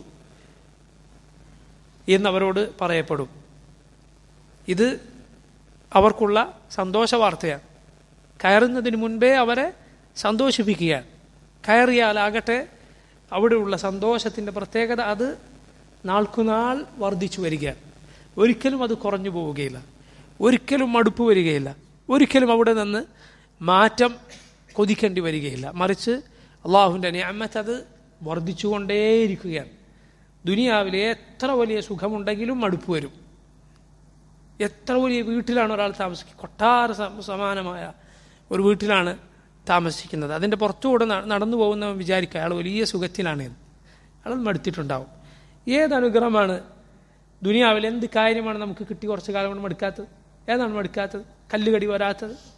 S1: എന്നവരോട് പറയപ്പെടും ഇത് അവർക്കുള്ള സന്തോഷ വാർത്തയാണ് കയറുന്നതിന് മുൻപേ അവരെ സന്തോഷിപ്പിക്കുകയാണ് കയറിയാലാകട്ടെ അവിടെയുള്ള സന്തോഷത്തിൻ്റെ പ്രത്യേകത അത് നാൾക്കുനാൾ വർദ്ധിച്ചു വരികയാണ് ഒരിക്കലും അത് കുറഞ്ഞു പോവുകയില്ല ഒരിക്കലും മടുപ്പ് വരികയില്ല ഒരിക്കലും അവിടെ നിന്ന് മാറ്റം കൊതിക്കേണ്ടി വരികയില്ല മറിച്ച് അള്ളാഹുവിൻ്റെ ഞാമത്ത് അത് വർദ്ധിച്ചുകൊണ്ടേയിരിക്കുകയാണ് ദുനിയാവിലെ എത്ര വലിയ സുഖമുണ്ടെങ്കിലും മടുപ്പ് വരും എത്ര വലിയ വീട്ടിലാണ് ഒരാൾ താമസിക്കുക കൊട്ടാര സമാനമായ ഒരു വീട്ടിലാണ് താമസിക്കുന്നത് അതിൻ്റെ പുറത്തുകൂടെ നടന്നു പോകുന്നവൻ വിചാരിക്കുക അയാൾ വലിയ സുഖത്തിലാണ് എന്ന് അയാൾ മടുത്തിട്ടുണ്ടാവും ഏത് അനുഗ്രഹമാണ് ദുനിയാവിൽ എന്ത് കാര്യമാണ് നമുക്ക് കിട്ടി കുറച്ച് കാലം കൊണ്ട് മടുക്കാത്തത് ഏതാണ് മടുക്കാത്തത് കല്ലുകടി വരാത്തത്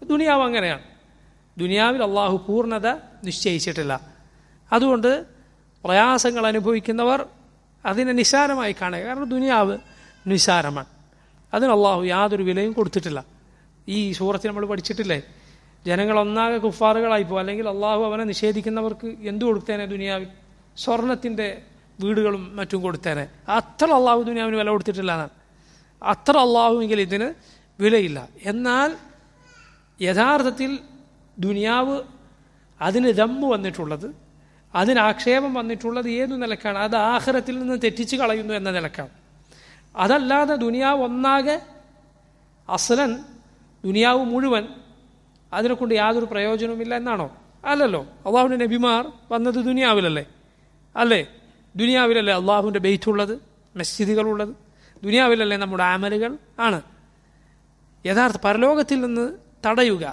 S1: ദുനിയാവ് അങ്ങനെയാണ് ദുനിയാവിൽ അള്ളാഹു പൂർണ്ണത നിശ്ചയിച്ചിട്ടില്ല അതുകൊണ്ട് പ്രയാസങ്ങൾ അനുഭവിക്കുന്നവർ അതിനെ നിസാരമായി കാണുക കാരണം ദുനിയാവ് നിസാരമാണ് അതിന് അള്ളാഹു യാതൊരു വിലയും കൊടുത്തിട്ടില്ല ഈ സൂറത്തിൽ നമ്മൾ പഠിച്ചിട്ടില്ലേ ജനങ്ങൾ ഒന്നാകെ കുഫാറുകളായി പോകും അല്ലെങ്കിൽ അള്ളാഹു അവനെ നിഷേധിക്കുന്നവർക്ക് എന്തു കൊടുത്തേനെ ദുനിയാവിൽ സ്വർണത്തിൻ്റെ വീടുകളും മറ്റും കൊടുത്തേനെ അത്ര അള്ളാഹു ദുനിയാവിന് വില കൊടുത്തിട്ടില്ല എന്നാണ് അത്ര അള്ളാഹുവെങ്കിൽ ഇതിന് വിലയില്ല എന്നാൽ യഥാർത്ഥത്തിൽ ദുനിയാവ് അതിന് ദമ്മ് വന്നിട്ടുള്ളത് അതിന് ആക്ഷേപം വന്നിട്ടുള്ളത് ഏതു നിലക്കാണ് അത് ആഹ്റത്തിൽ നിന്ന് തെറ്റിച്ച് കളയുന്നു എന്ന നിലക്കാണ് അതല്ലാതെ ദുനിയാവ് ഒന്നാകെ അസലൻ ദുനിയാവ് മുഴുവൻ അതിനെക്കൊണ്ട് യാതൊരു പ്രയോജനവുമില്ല എന്നാണോ അല്ലല്ലോ അള്ളാഹുവിൻ്റെ നബിമാർ വന്നത് ദുനിയാവിലല്ലേ അല്ലേ ദുനിയാവിലല്ലേ അള്ളാഹുവിൻ്റെ ബെയ്റ്റുള്ളത് മസ്ജിദുകളുള്ളത് ദുനിയാവിലല്ലേ നമ്മുടെ ആമലുകൾ ആണ് യഥാർത്ഥ പരലോകത്തിൽ നിന്ന് തടയുക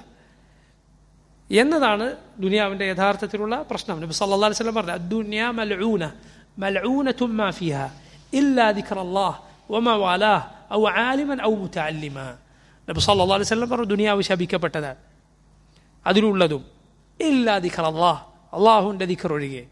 S1: എന്നതാണ് ദുനിയാവിൻ്റെ യഥാർത്ഥത്തിലുള്ള പ്രശ്നം നബി സല്ലല്ലാഹു അലൈഹി വസല്ലം പറഞ്ഞു ദുനിയ മൽഊന മൽഊനതും മാ ഫിഹ ഇല്ലാ ദിക്റല്ലാഹ് വമാ വാലാഹ് ഔ ആലിമൻ ഔ മുതഅല്ലിമ നബി സല്ലല്ലാഹു അലൈഹി വസല്ലം പറഞ്ഞു ദുനിയാവ് ശപിക്കപ്പെട്ടതാണ് അതിലുള്ളതും ഇല്ലാ ദിക്റല്ലാഹ് അള്ളാഹുവിൻ്റെ ദിക്ർ ഒഴികെ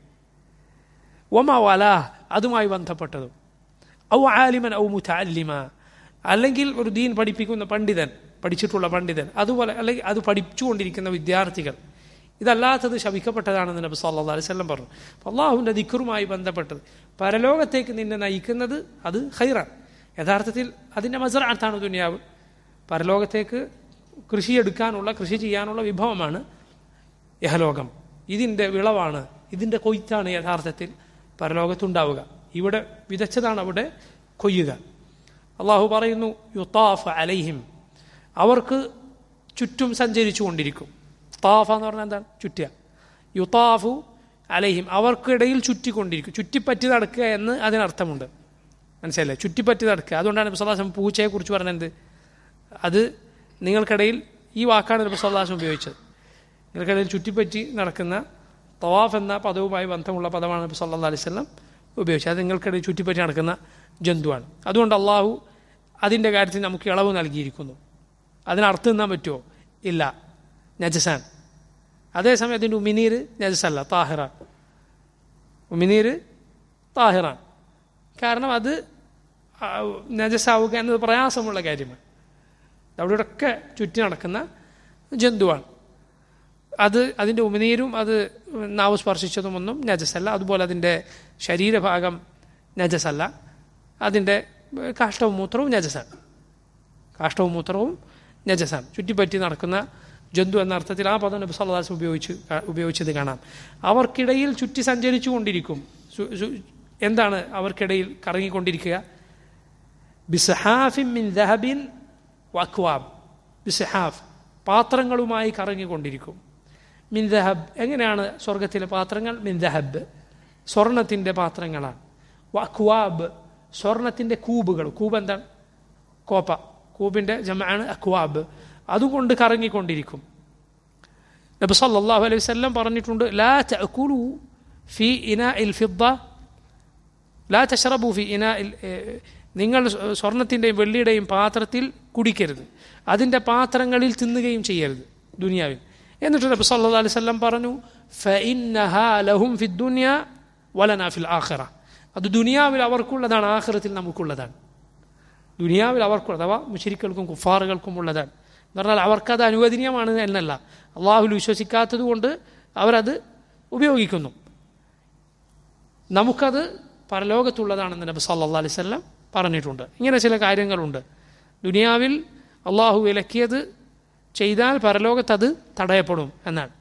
S1: വമാ വാലാഹ് അതുമായി ബന്ധപ്പെട്ടതും ഔ ആലിമൻ ഔ മുതഅല്ലിമ അല്ലെങ്കിൽ ഒരു ദീൻ പഠിപ്പിക്കുന്ന പണ്ഡിതൻ പഠിച്ചിട്ടുള്ള പണ്ഡിതൻ അതുപോലെ അല്ലെങ്കിൽ അത് പഠിച്ചുകൊണ്ടിരിക്കുന്ന വിദ്യാർത്ഥികൾ ഇതല്ലാത്തത് ശപിക്കപ്പെട്ടതാണെന്ന് നബി സല്ലല്ലാഹു അലൈഹി വസല്ലം പറഞ്ഞു അപ്പോൾ അള്ളാഹുവിൻ്റെ ദിക്കറുമായി ബന്ധപ്പെട്ടത് പരലോകത്തേക്ക് നിന്നെ നയിക്കുന്നത് അത് ഹൈറാണ് യഥാർത്ഥത്തിൽ അതിൻ്റെ മസറാത്താണ് ദുനിയാവ് പരലോകത്തേക്ക് കൃഷി എടുക്കാനുള്ള കൃഷി ചെയ്യാനുള്ള വിഭവമാണ് യഹലോകം ഇതിൻ്റെ വിളവാണ് ഇതിൻ്റെ കൊയ്ത്താണ് യഥാർത്ഥത്തിൽ പരലോകത്തുണ്ടാവുക ഇവിടെ വിതച്ചതാണ് അവിടെ കൊയ്യുക അള്ളാഹു പറയുന്നു യുത്താഫ് അലൈഹിം അവർക്ക് ചുറ്റും സഞ്ചരിച്ചു കൊണ്ടിരിക്കും താഫ എന്ന് പറഞ്ഞാൽ എന്താണ് ചുറ്റുക യുത്താഫു അലൈഹിം അവർക്കിടയിൽ ചുറ്റിക്കൊണ്ടിരിക്കും ചുറ്റിപ്പറ്റി നടക്കുക എന്ന് അതിനർത്ഥമുണ്ട് മനസ്സിലല്ലേ ചുറ്റിപ്പറ്റി നടക്കുക അതുകൊണ്ടാണ് നബിസ്വല്ലാസം പൂച്ചയെക്കുറിച്ച് പറഞ്ഞത് അത് നിങ്ങൾക്കിടയിൽ ഈ വാക്കാണ് നബിസ്വല്ലാസം ഉപയോഗിച്ചത് നിങ്ങൾക്കിടയിൽ ചുറ്റിപ്പറ്റി നടക്കുന്ന തവാഫ് എന്ന പദവുമായി ബന്ധമുള്ള പദമാണ് നബി സല്ലാ അലൈഹി സ്വലം ഉപയോഗിച്ചത് അത് നിങ്ങൾക്കിടയിൽ ചുറ്റിപ്പറ്റി നടക്കുന്ന ജന്തുവാണ് അതുകൊണ്ട് അള്ളാഹു അതിൻ്റെ കാര്യത്തിൽ നമുക്ക് ഇളവ് നൽകിയിരിക്കുന്നു അതിനർത്ഥം തിന്നാൻ പറ്റുമോ ഇല്ല നജസാൻ അതേസമയം അതിൻ്റെ ഉമിനീർ നജസല്ല താഹിറാൻ ഉമിനീർ താഹിറാൻ കാരണം അത് നജസാവുക എന്നത് പ്രയാസമുള്ള കാര്യമാണ് അവിടെയൊക്കെ ചുറ്റി നടക്കുന്ന ജന്തുവാണ് അത് അതിൻ്റെ ഉമിനീരും അത് നാവ് സ്പർശിച്ചതുമൊന്നും നജസല്ല അതുപോലെ അതിൻ്റെ ശരീരഭാഗം നജസല്ല അതിൻ്റെ കാഷ്ടവും മൂത്രവും നജസാണ് കാഷ്ടവും മൂത്രവും നജസാണ് ചുറ്റിപ്പറ്റി നടക്കുന്ന ജന്തു എന്ന അർത്ഥത്തിൽ ആ പദം നബി സല്ലാസ് ഉപയോഗിച്ച് ഉപയോഗിച്ചത് കാണാം അവർക്കിടയിൽ ചുറ്റി സഞ്ചരിച്ചു കൊണ്ടിരിക്കും എന്താണ് അവർക്കിടയിൽ കറങ്ങിക്കൊണ്ടിരിക്കുക ബിസ്ഹാഫിൻ മിൻ ദഹബിൻ വക്വാബ് ബിസ്ഹാഫ് പാത്രങ്ങളുമായി കറങ്ങിക്കൊണ്ടിരിക്കും മിൻ ദഹബ് എങ്ങനെയാണ് സ്വർഗത്തിലെ പാത്രങ്ങൾ മിൻ ദഹബ് സ്വർണത്തിൻ്റെ പാത്രങ്ങളാണ് വക്വാബ് സ്വർണത്തിൻ്റെ കൂബുകൾ കൂബ് എന്താണ് കോപ്പ കൂബിൻ്റെ ജമാണ് അക്വാബ് അതുകൊണ്ട് കറങ്ങിക്കൊണ്ടിരിക്കും നബി സല്ലല്ലാഹു അലൈഹി വസല്ലം പറഞ്ഞിട്ടുണ്ട് ലാ തഅകുലു ഫി ഇനാഇൽ ഫിദ്ദ ലാ തശ്റബു ഫി ഇനാഇൽ നിങ്ങൾ സ്വർണത്തിൻ്റെയും വെള്ളിയുടെയും പാത്രത്തിൽ കുടിക്കരുത് അതിൻ്റെ പാത്രങ്ങളിൽ തിന്നുകയും ചെയ്യരുത് ദുനിയാവിൽ എന്നിട്ട് നബി സല്ലല്ലാഹു അലൈഹി വസല്ലം പറഞ്ഞു ഫഇന്നഹാ ലഹും ഫി ദുനിയ വലനാ ഫിൽ ആഖിറ അത് ദുനിയാവിൽ അവർക്കുള്ളതാണ് ആഖിറത്തിൽ നമുക്കുള്ളതാണ് ദുനിയാവിൽ അവർക്കുള്ള അഥവാ മുശരിക്കൾക്കും കുഫാറുകൾക്കും ഉള്ളതാണ് എന്ന് പറഞ്ഞാൽ അവർക്കത് അനുവദനീയമാണ് എന്നല്ല അള്ളാഹുൽ വിശ്വസിക്കാത്തത് കൊണ്ട് അവരത് ഉപയോഗിക്കുന്നു നമുക്കത് പരലോകത്തുള്ളതാണെന്ന് നബി സല്ലാ അലൈഹി സ്വല്ലം പറഞ്ഞിട്ടുണ്ട് ഇങ്ങനെ ചില കാര്യങ്ങളുണ്ട് ദുനിയാവിൽ അള്ളാഹു വിലക്കിയത് ചെയ്താൽ പരലോകത്തത് തടയപ്പെടും എന്നാണ്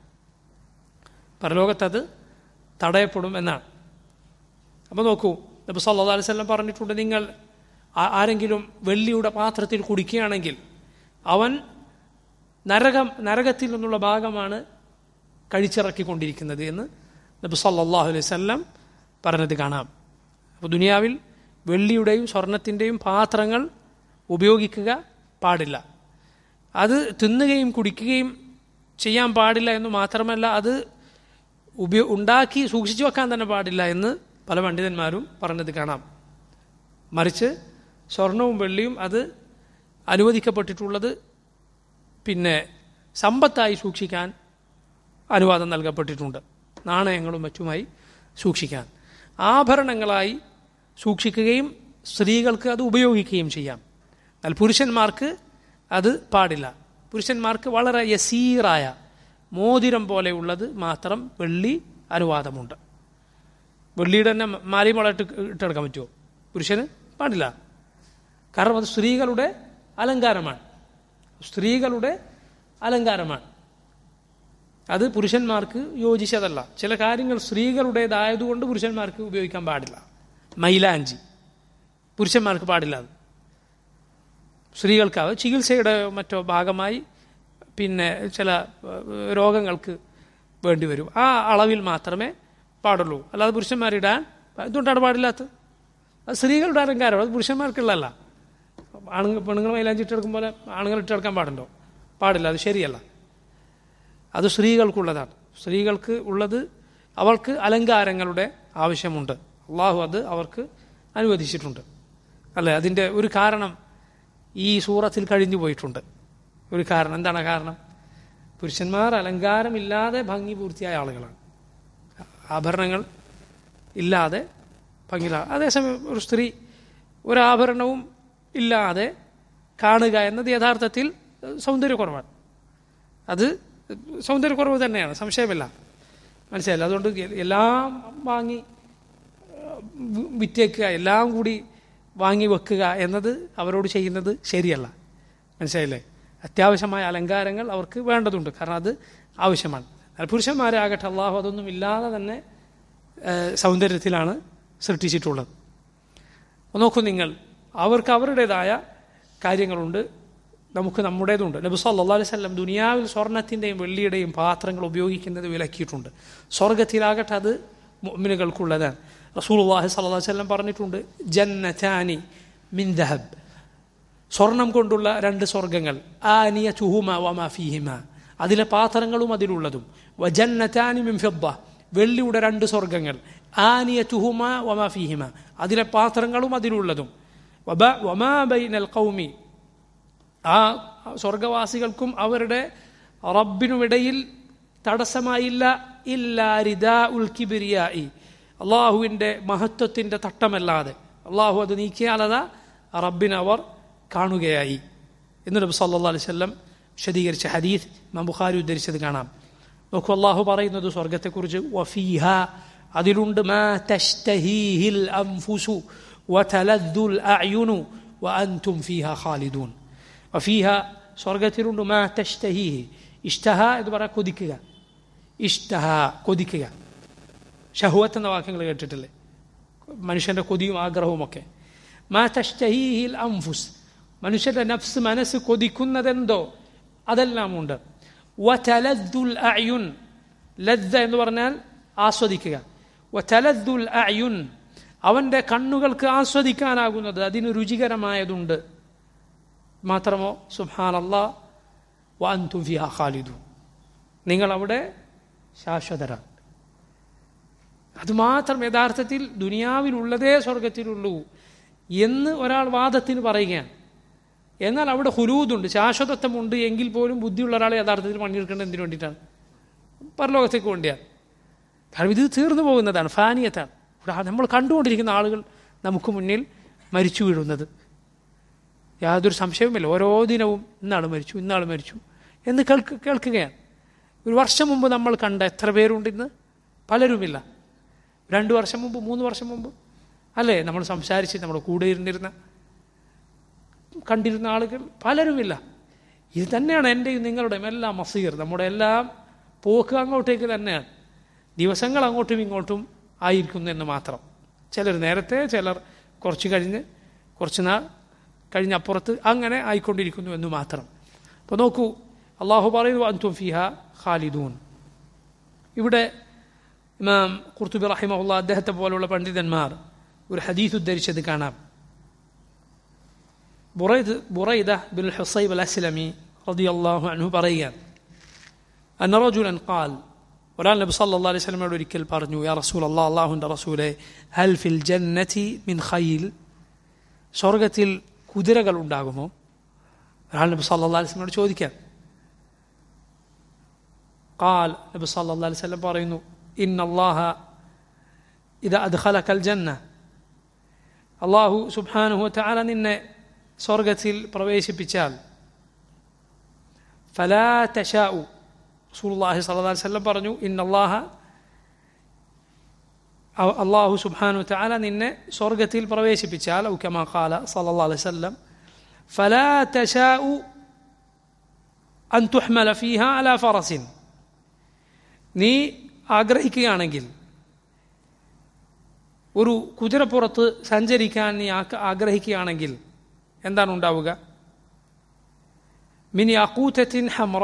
S1: പരലോകത്തത് തടയപ്പെടും എന്നാണ് അപ്പോൾ നോക്കൂ നബി സല്ലാ അലൈഹി സ്വല്ലം പറഞ്ഞിട്ടുണ്ട് നിങ്ങൾ ആരെങ്കിലും വെള്ളിയുടെ പാത്രത്തിൽ കുടിക്കുകയാണെങ്കിൽ അവൻ നരകം നരകത്തിൽ നിന്നുള്ള ഭാഗമാണ് കഴിച്ചിറക്കിക്കൊണ്ടിരിക്കുന്നത് എന്ന് നബി സല്ലാഹു അലൈഹി സ്വല്ലം പറഞ്ഞത് കാണാം അപ്പോൾ ദുനിയാവിൽ വെള്ളിയുടെയും സ്വർണത്തിൻ്റെയും പാത്രങ്ങൾ ഉപയോഗിക്കുക പാടില്ല അത് തിന്നുകയും കുടിക്കുകയും ചെയ്യാൻ പാടില്ല എന്ന് മാത്രമല്ല അത് ഉപയോ ഉണ്ടാക്കി സൂക്ഷിച്ചു വെക്കാൻ തന്നെ പാടില്ല എന്ന് പല പണ്ഡിതന്മാരും പറഞ്ഞത് കാണാം മറിച്ച് സ്വർണവും വെള്ളിയും അത് അനുവദിക്കപ്പെട്ടിട്ടുള്ളത് പിന്നെ സമ്പത്തായി സൂക്ഷിക്കാൻ അനുവാദം നൽകപ്പെട്ടിട്ടുണ്ട് നാണയങ്ങളും മറ്റുമായി സൂക്ഷിക്കാൻ ആഭരണങ്ങളായി സൂക്ഷിക്കുകയും സ്ത്രീകൾക്ക് അത് ഉപയോഗിക്കുകയും ചെയ്യാം എന്നാൽ പുരുഷന്മാർക്ക് അത് പാടില്ല പുരുഷന്മാർക്ക് വളരെ യസീറായ മോതിരം പോലെയുള്ളത് മാത്രം വെള്ളി അനുവാദമുണ്ട് വെള്ളിയുടെ തന്നെ മാലിമള ഇട്ട് ഇട്ടെടുക്കാൻ പറ്റുമോ പുരുഷന് പാടില്ല കാരണം അത് സ്ത്രീകളുടെ അലങ്കാരമാണ് സ്ത്രീകളുടെ അലങ്കാരമാണ് അത് പുരുഷന്മാർക്ക് യോജിച്ചതല്ല ചില കാര്യങ്ങൾ സ്ത്രീകളുടേതായതുകൊണ്ട് പുരുഷന്മാർക്ക് ഉപയോഗിക്കാൻ പാടില്ല മൈലാഞ്ചി പുരുഷന്മാർക്ക് പാടില്ല അത് സ്ത്രീകൾക്ക് അത് ചികിത്സയുടെ മറ്റോ ഭാഗമായി പിന്നെ ചില ഏഹ്, രോഗങ്ങൾക്ക് വേണ്ടി വരും ആ അളവിൽ മാത്രമേ പാടുള്ളൂ അല്ലാതെ പുരുഷന്മാരിടാൻ എന്തുകൊണ്ടാണ് പാടില്ലാത്തത് അത് സ്ത്രീകളുടെ അലങ്കാരം അത് പുരുഷന്മാർക്കുള്ളതല്ല ആണുങ്ങൾ പെണ്ണുങ്ങൾ മൈലാഞ്ചി ഇട്ടെടുക്കും പോലെ ആണുങ്ങൾ ഇട്ടെടുക്കാൻ പാടുണ്ടോ പാടില്ല അത് ശരിയല്ല അത് സ്ത്രീകൾക്കുള്ളതാണ് സ്ത്രീകൾക്ക് ഉള്ളത് അവൾക്ക് അലങ്കാരങ്ങളുടെ ആവശ്യമുണ്ട് അള്ളാഹു അത് അവർക്ക് അനുവദിച്ചിട്ടുണ്ട് അല്ലേ അതിൻ്റെ ഒരു കാരണം ഈ സൂറത്തിൽ കഴിഞ്ഞു പോയിട്ടുണ്ട് ഒരു കാരണം എന്താണ് ആ കാരണം പുരുഷന്മാർ അലങ്കാരമില്ലാതെ ഭംഗി പൂർത്തിയായ ആളുകളാണ് ആഭരണങ്ങൾ ഇല്ലാതെ ഭംഗില അതേസമയം ഒരു സ്ത്രീ ഒരാഭരണവും ഇല്ലാതെ കാണുക എന്നത് യഥാർത്ഥത്തിൽ സൗന്ദര്യക്കുറവാണ് അത് സൗന്ദര്യക്കുറവ് തന്നെയാണ് സംശയമില്ല മനസ്സിലായില്ല അതുകൊണ്ട് എല്ലാം വാങ്ങി വി- വിറ്റേക്കുക എല്ലാം കൂടി വാങ്ങി വെക്കുക എന്നത് അവരോട് ചെയ്യുന്നത് ശരിയല്ല മനസ്സിലായില്ലേ അത്യാവശ്യമായ അലങ്കാരങ്ങൾ അവർക്ക് വേണ്ടതുണ്ട് കാരണം അത് ആവശ്യമാണ് എന്നാൽ പുരുഷന്മാരെ ആകട്ടെ അള്ളാഹു അതൊന്നും ഇല്ലാതെ തന്നെ ഏഹ്, സൗന്ദര്യത്തിലാണ് സൃഷ്ടിച്ചിട്ടുള്ളത് അപ്പോൾ നോക്കൂ നിങ്ങൾ അവർക്ക് അവരുടേതായ കാര്യങ്ങളുണ്ട് നമുക്ക് നമ്മുടേതുണ്ട് നബി സല്ലല്ലാഹു അലൈഹി വസല്ലം ദുനിയാവിൽ സ്വർണത്തിൻ്റെയും വെള്ളിയുടെയും പാത്രങ്ങൾ ഉപയോഗിക്കുന്നത് വിലക്കിയിട്ടുണ്ട് സ്വർഗത്തിലാകട്ടെ അത് മുഅ്മിനുകൾക്കുള്ളതാണ് റസൂലുള്ളാഹി സ്വല്ലല്ലാഹു അലൈഹി വസല്ലം പറഞ്ഞിട്ടുണ്ട് ജന്നതാനി മിൻ ദഹബ് സ്വർണം കൊണ്ടുള്ള രണ്ട് സ്വർഗങ്ങൾ ആനിയ ചുഹുമ വമാ ഫീഹിമ അതിലെ പാത്രങ്ങളും അതിലുള്ളതും വജന്നതാനി മിൻ ഫിദ്ദ വെള്ളിയുടെ രണ്ട് സ്വർഗങ്ങൾ ആനിയ ചുഹുമ വമാ ഫീഹിമ അതിലെ പാത്രങ്ങളും അതിലുള്ളതും വബ- വമാ ബൈനൽ ഖൗമി ആ സ്വർഗവാസികൾക്കും അവരുടെ റബ്ബിനുമിടയിൽ തടസ്സമായില്ല ഇല്ലാ റിദാ ഉൽ കിബിരിയായി അള്ളാഹുവിൻ്റെ മഹത്വത്തിൻ്റെ തട്ടമല്ലാതെ അള്ളാഹു അത് നീക്കിയാലതാ റബ്ബിനെ അവർ കാണുകയായി എന്ന് നബി സല്ലല്ലാഹു അലൈഹി വസല്ലം വിശദീകരിച്ച ഹദീസ് ഇമാം ബുഖാരി ഉദ്ധരിച്ചത് കാണാം നോക്കൂ അള്ളാഹു പറയുന്നത് സ്വർഗത്തെക്കുറിച്ച് വഫീഹ അതിലുണ്ട് മാ തഷ്തഹീഹിൽ അൻഫുസു വതലദ്ദുൽ അഅ്യുനു വഅൻതും ഫീഹ ഖാലിദൂൻ വഫീഹ സ്വർഗത്തിലുണ്ട് മാ തഷ്തഹീഹി ഇഷ്ടഹ എന്ന് പറയാൻ കൊതിക്കുക ഇഷ്ടഹ കൊതിക്കുക ഷഹുവത്ത് എന്ന വാക്യങ്ങൾ കേട്ടിട്ടില്ലേ മനുഷ്യന്റെ കൊതിയും ആഗ്രഹവും ഒക്കെ മാ തഷ്തഹീഹിൽ അംഫുസ് മനുഷ്യന്റെ നഫ്സ് മനസ്സ് കൊതിക്കുന്നതെന്തോ അതെല്ലാം ഉണ്ട് വതലദ്ദുൽ അഅ്യുൻ ലദ്ദ എന്ന് പറഞ്ഞാൽ ആസ്വദിക്കുക വതലദ്ദുൽ അഅ്യുൻ അവന്റെ കണ്ണുകൾക്ക് ആസ്വദിക്കാനാകുന്നത് അതിന് രുചികരമായതുണ്ട് മാത്രമോ സുബ്ഹാനല്ലാ വഅൻതും ഫിഹാ ഖാലിദൂൻ നിങ്ങൾ അവിടെ ശാശ്വതരാണ് അതുമാത്രം യഥാർത്ഥത്തിൽ ദുനിയാവിലുള്ളതേ സ്വർഗത്തിലുള്ളൂ എന്ന് ഒരാൾ വാദത്തിന് പറയുകയാണ് എന്നാൽ അവിടെ ഹുലൂദുണ്ട് ശാശ്വതത്വമുണ്ട് എങ്കിൽ പോലും ബുദ്ധിയുള്ള ഒരാളെ യഥാർത്ഥത്തിൽ പണിയെടുക്കേണ്ടത് എന്തിനു വേണ്ടിയിട്ടാണ് പരലോകത്തേക്ക് വേണ്ടിയാണ് കാരണം ഇത് തീർന്നു പോകുന്നതാണ് ഫാനിയത്താണ് ഇവിടെ ആ നമ്മൾ കണ്ടുകൊണ്ടിരിക്കുന്ന ആളുകൾ നമുക്ക് മുന്നിൽ മരിച്ചു വീഴുന്നത് യാതൊരു സംശയവുമില്ല ഓരോ ദിനവും ഇന്നാൾ മരിച്ചു ഇന്നാൾ മരിച്ചു എന്ന് കേൾക്ക് കേൾക്കുകയാണ് ഒരു വർഷം മുമ്പ് നമ്മൾ കണ്ട എത്ര പേരുണ്ട് ഇന്ന് പലരുമില്ല രണ്ട് വർഷം മുമ്പ് മൂന്ന് വർഷം മുമ്പ് അല്ലേ നമ്മൾ സംസാരിച്ച് നമ്മുടെ കൂടെ ഇരുന്നിരുന്ന കണ്ടിരുന്ന ആളുകൾ പലരുമില്ല ഇത് തന്നെയാണ് എൻ്റെയും നിങ്ങളുടെയും എല്ലാം മസീർ നമ്മുടെ എല്ലാം പോക്ക് അങ്ങോട്ടേക്ക് തന്നെയാണ് ദിവസങ്ങൾ അങ്ങോട്ടും ഇങ്ങോട്ടും ആയിരിക്കുന്നു എന്ന് മാത്രം ചിലർ നേരത്തെ ചിലർ കുറച്ച് കഴിഞ്ഞ് കുറച്ച് നാൾ കഴിഞ്ഞപ്പുറത്ത് അങ്ങനെ ആയിക്കൊണ്ടിരിക്കുന്നു എന്ന് മാത്രം അപ്പോൾ നോക്കൂ അള്ളാഹു പറയുന്നു അൻതും ഫിഹ ഖാലിദൂൻ ഇവിടെ ഇമാം ഖുർത്തുബി റഹിമഹുല്ല അദ്ദേഹത്തെ പോലുള്ള പണ്ഡിതന്മാർ ഒരു ഹദീസ് ഉദ്ധരിച്ചത് കാണാം ബുറൈദ് ബുറൈദ ബിൻ ഹുസൈബ് അൽ അസ്ലമി റളിയല്ലാഹു അൻഹു പറയുകയാണ് അന്ന റജുലൻ ഖാൽ ഒരാൾ നബി സല്ലല്ലാഹു അലൈഹി വസല്ലമയോട് ഒരിക്കൽ പറഞ്ഞു യാ റസൂൽ അല്ലാഹ് അള്ളാഹുവിൻ്റെ റസൂലെ ഹൽ ഫിൽ ജന്നതി മിൻ ഖൈൽ സ്വർഗത്തിൽ കുതിരകൾ ഉണ്ടാകുമോ ഒരാൾ നബി സല്ലല്ലാഹു അലൈഹി വസല്ലമയോട് ചോദിക്കാൻ قال നബി സല്ലല്ലാഹു അലൈഹി വസല്ലം പറയുന്നു ഇന്ന അല്ലാഹ ഇദ അദ്ഖലകൽ ജന്ന അല്ലാഹു സുബ്ഹാനഹു വതആല നിന്നെ സ്വർഗത്തിൽ പ്രവേശിപ്പിച്ചാൽ ഫലാ തശാഉ റസൂലുള്ളാഹി സ്വല്ലല്ലാഹു അലൈഹി വസല്ലം പറഞ്ഞു ഇന്ന അല്ലാഹ അള്ളാഹു സുബ്ഹാനു തആല നിന്നെ സ്വർഗത്തിൽ പ്രവേശിപ്പിച്ചാൽ ഔ കമാ ഖാല സല്ലല്ലാഹു അലൈഹി വസല്ലം ഫലാ തശാഉ അൻ തുഹ്മല ഫീഹ അലാ ഫറസിൻ നീ ആഗ്രഹിക്കുകയാണെങ്കിൽ ഒരു കുതിരപ്പുറത്ത് സഞ്ചരിക്കാൻ നീ ആഗ്രഹിക്കുകയാണെങ്കിൽ എന്താണ് ഉണ്ടാവുക മിനി അക്കൂറ്റത്തിൻ ഹമ്ര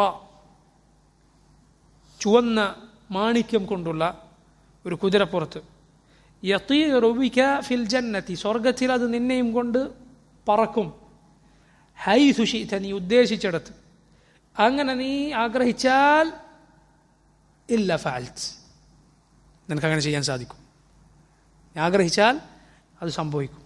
S1: ചുവന്ന മാണിക്യം കൊണ്ടുള്ള ഒരു കുതിരപ്പുറത്ത് യത്തീറുബിക ഫിൽ ജന്നത്തി സ്വർഗത്തിൽ അത് നിന്നെയും കൊണ്ട് പറക്കും ഹൈ സുഷീത നീ ഉദ്ദേശിച്ചിടത്ത് അങ്ങനെ നീ ആഗ്രഹിച്ചാൽ ഇല്ല ഫാൽത്ത് നിനക്ക് അങ്ങനെ ചെയ്യാൻ സാധിക്കും നീ ആഗ്രഹിച്ചാൽ അത് സംഭവിക്കും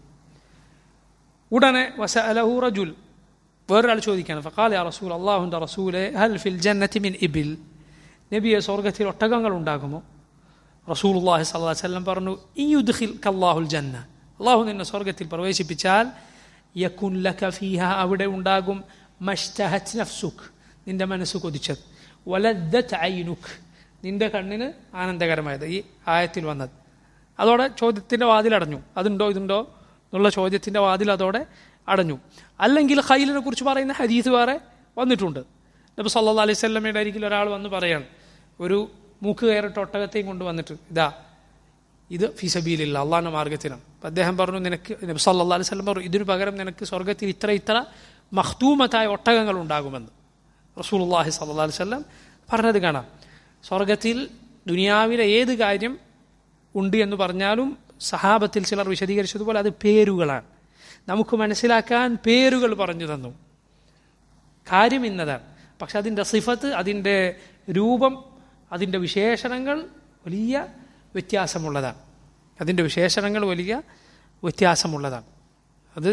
S1: ഉടനെ വസ അലഹു റജുൽ വേറൊരാൾ ചോദിക്കാണ് ഫക്കാൽ യാ റസൂൽ അള്ളാഹുൻ്റെ റസൂലെ ഹൽ ഫിൽ ജന്നത്തി മിൻ ഇബിൽ നബിയെ സ്വർഗത്തിൽ ഒട്ടകങ്ങൾ ഉണ്ടാകുമോ റസൂൽ അള്ളാഹി സ്വല്ലാ വല്ലം പറഞ്ഞു ഇയുദ്ഖിൽ കല്ലാഹുൽ ജന്ന അള്ളാഹു നിന്നെ സ്വർഗത്തിൽ പ്രവേശിപ്പിച്ചാൽ യക്കുൻ ലക ഫീഹ അവിടെ ഉണ്ടാകും മഷ്തഹത് നഫ്സുഖ് നിന്റെ മനസ്സ് കൊതിച്ചത് വലദ്ദത് ഐനുഖ് നിന്റെ കണ്ണിന് ആനന്ദകരമായത് ഈ ആയത്തിൽ വന്നത് അതോടെ ചോദ്യത്തിൻ്റെ വാതിൽ അടഞ്ഞു അതുണ്ടോ ഇതുണ്ടോ എന്നുള്ള ചോദ്യത്തിൻ്റെ വാതിൽ അതോടെ അടഞ്ഞു അല്ലെങ്കിൽ ഖൈലിനെ കുറിച്ച് പറയുന്ന ഹദീസ് വേറെ വന്നിട്ടുണ്ട് നബി സല്ലാ അലൈഹി സ്വല്ലമയുടെ അരികിൽ ഒരാൾ വന്ന് പറയാണ് ഒരു മൂക്ക് കയറിട്ട് ഒട്ടകത്തെയും കൊണ്ടുവന്നിട്ട് ഇതാ ഇത് ഫിസബീലില്ല അള്ളാഹിൻ്റെ മാർഗത്തിനാണ് അപ്പം അദ്ദേഹം പറഞ്ഞു നിനക്ക് നബി സല്ലാ അലൈഹി സ്വലം പറഞ്ഞു ഇതിനു പകരം നിനക്ക് സ്വർഗത്തിൽ ഇത്ര ഇത്ര മഖ്തൂമത്തായ ഒട്ടകങ്ങൾ ഉണ്ടാകുമെന്ന് റസൂൽ അള്ളാഹി സല്ലാ അലൈഹി സ്വല്ലം പറഞ്ഞത് കാണാം സ്വർഗത്തിൽ ദുനിയാവിലെ ഏത് കാര്യം ഉണ്ട് എന്ന് പറഞ്ഞാലും സഹാബത്തിൽ ചിലർ വിശദീകരിച്ചതുപോലെ അത് പേരുകളാണ് നമുക്ക് മനസ്സിലാക്കാൻ പേരുകൾ പറഞ്ഞു തന്നു കാര്യം ഇന്നതാണ് പക്ഷെ അതിൻ്റെ സിഫത്ത് അതിൻ്റെ രൂപം അതിൻ്റെ വിശേഷണങ്ങൾ വലിയ വ്യത്യാസമുള്ളതാണ് അതിൻ്റെ വിശേഷണങ്ങൾ വലിയ വ്യത്യാസമുള്ളതാണ് അത്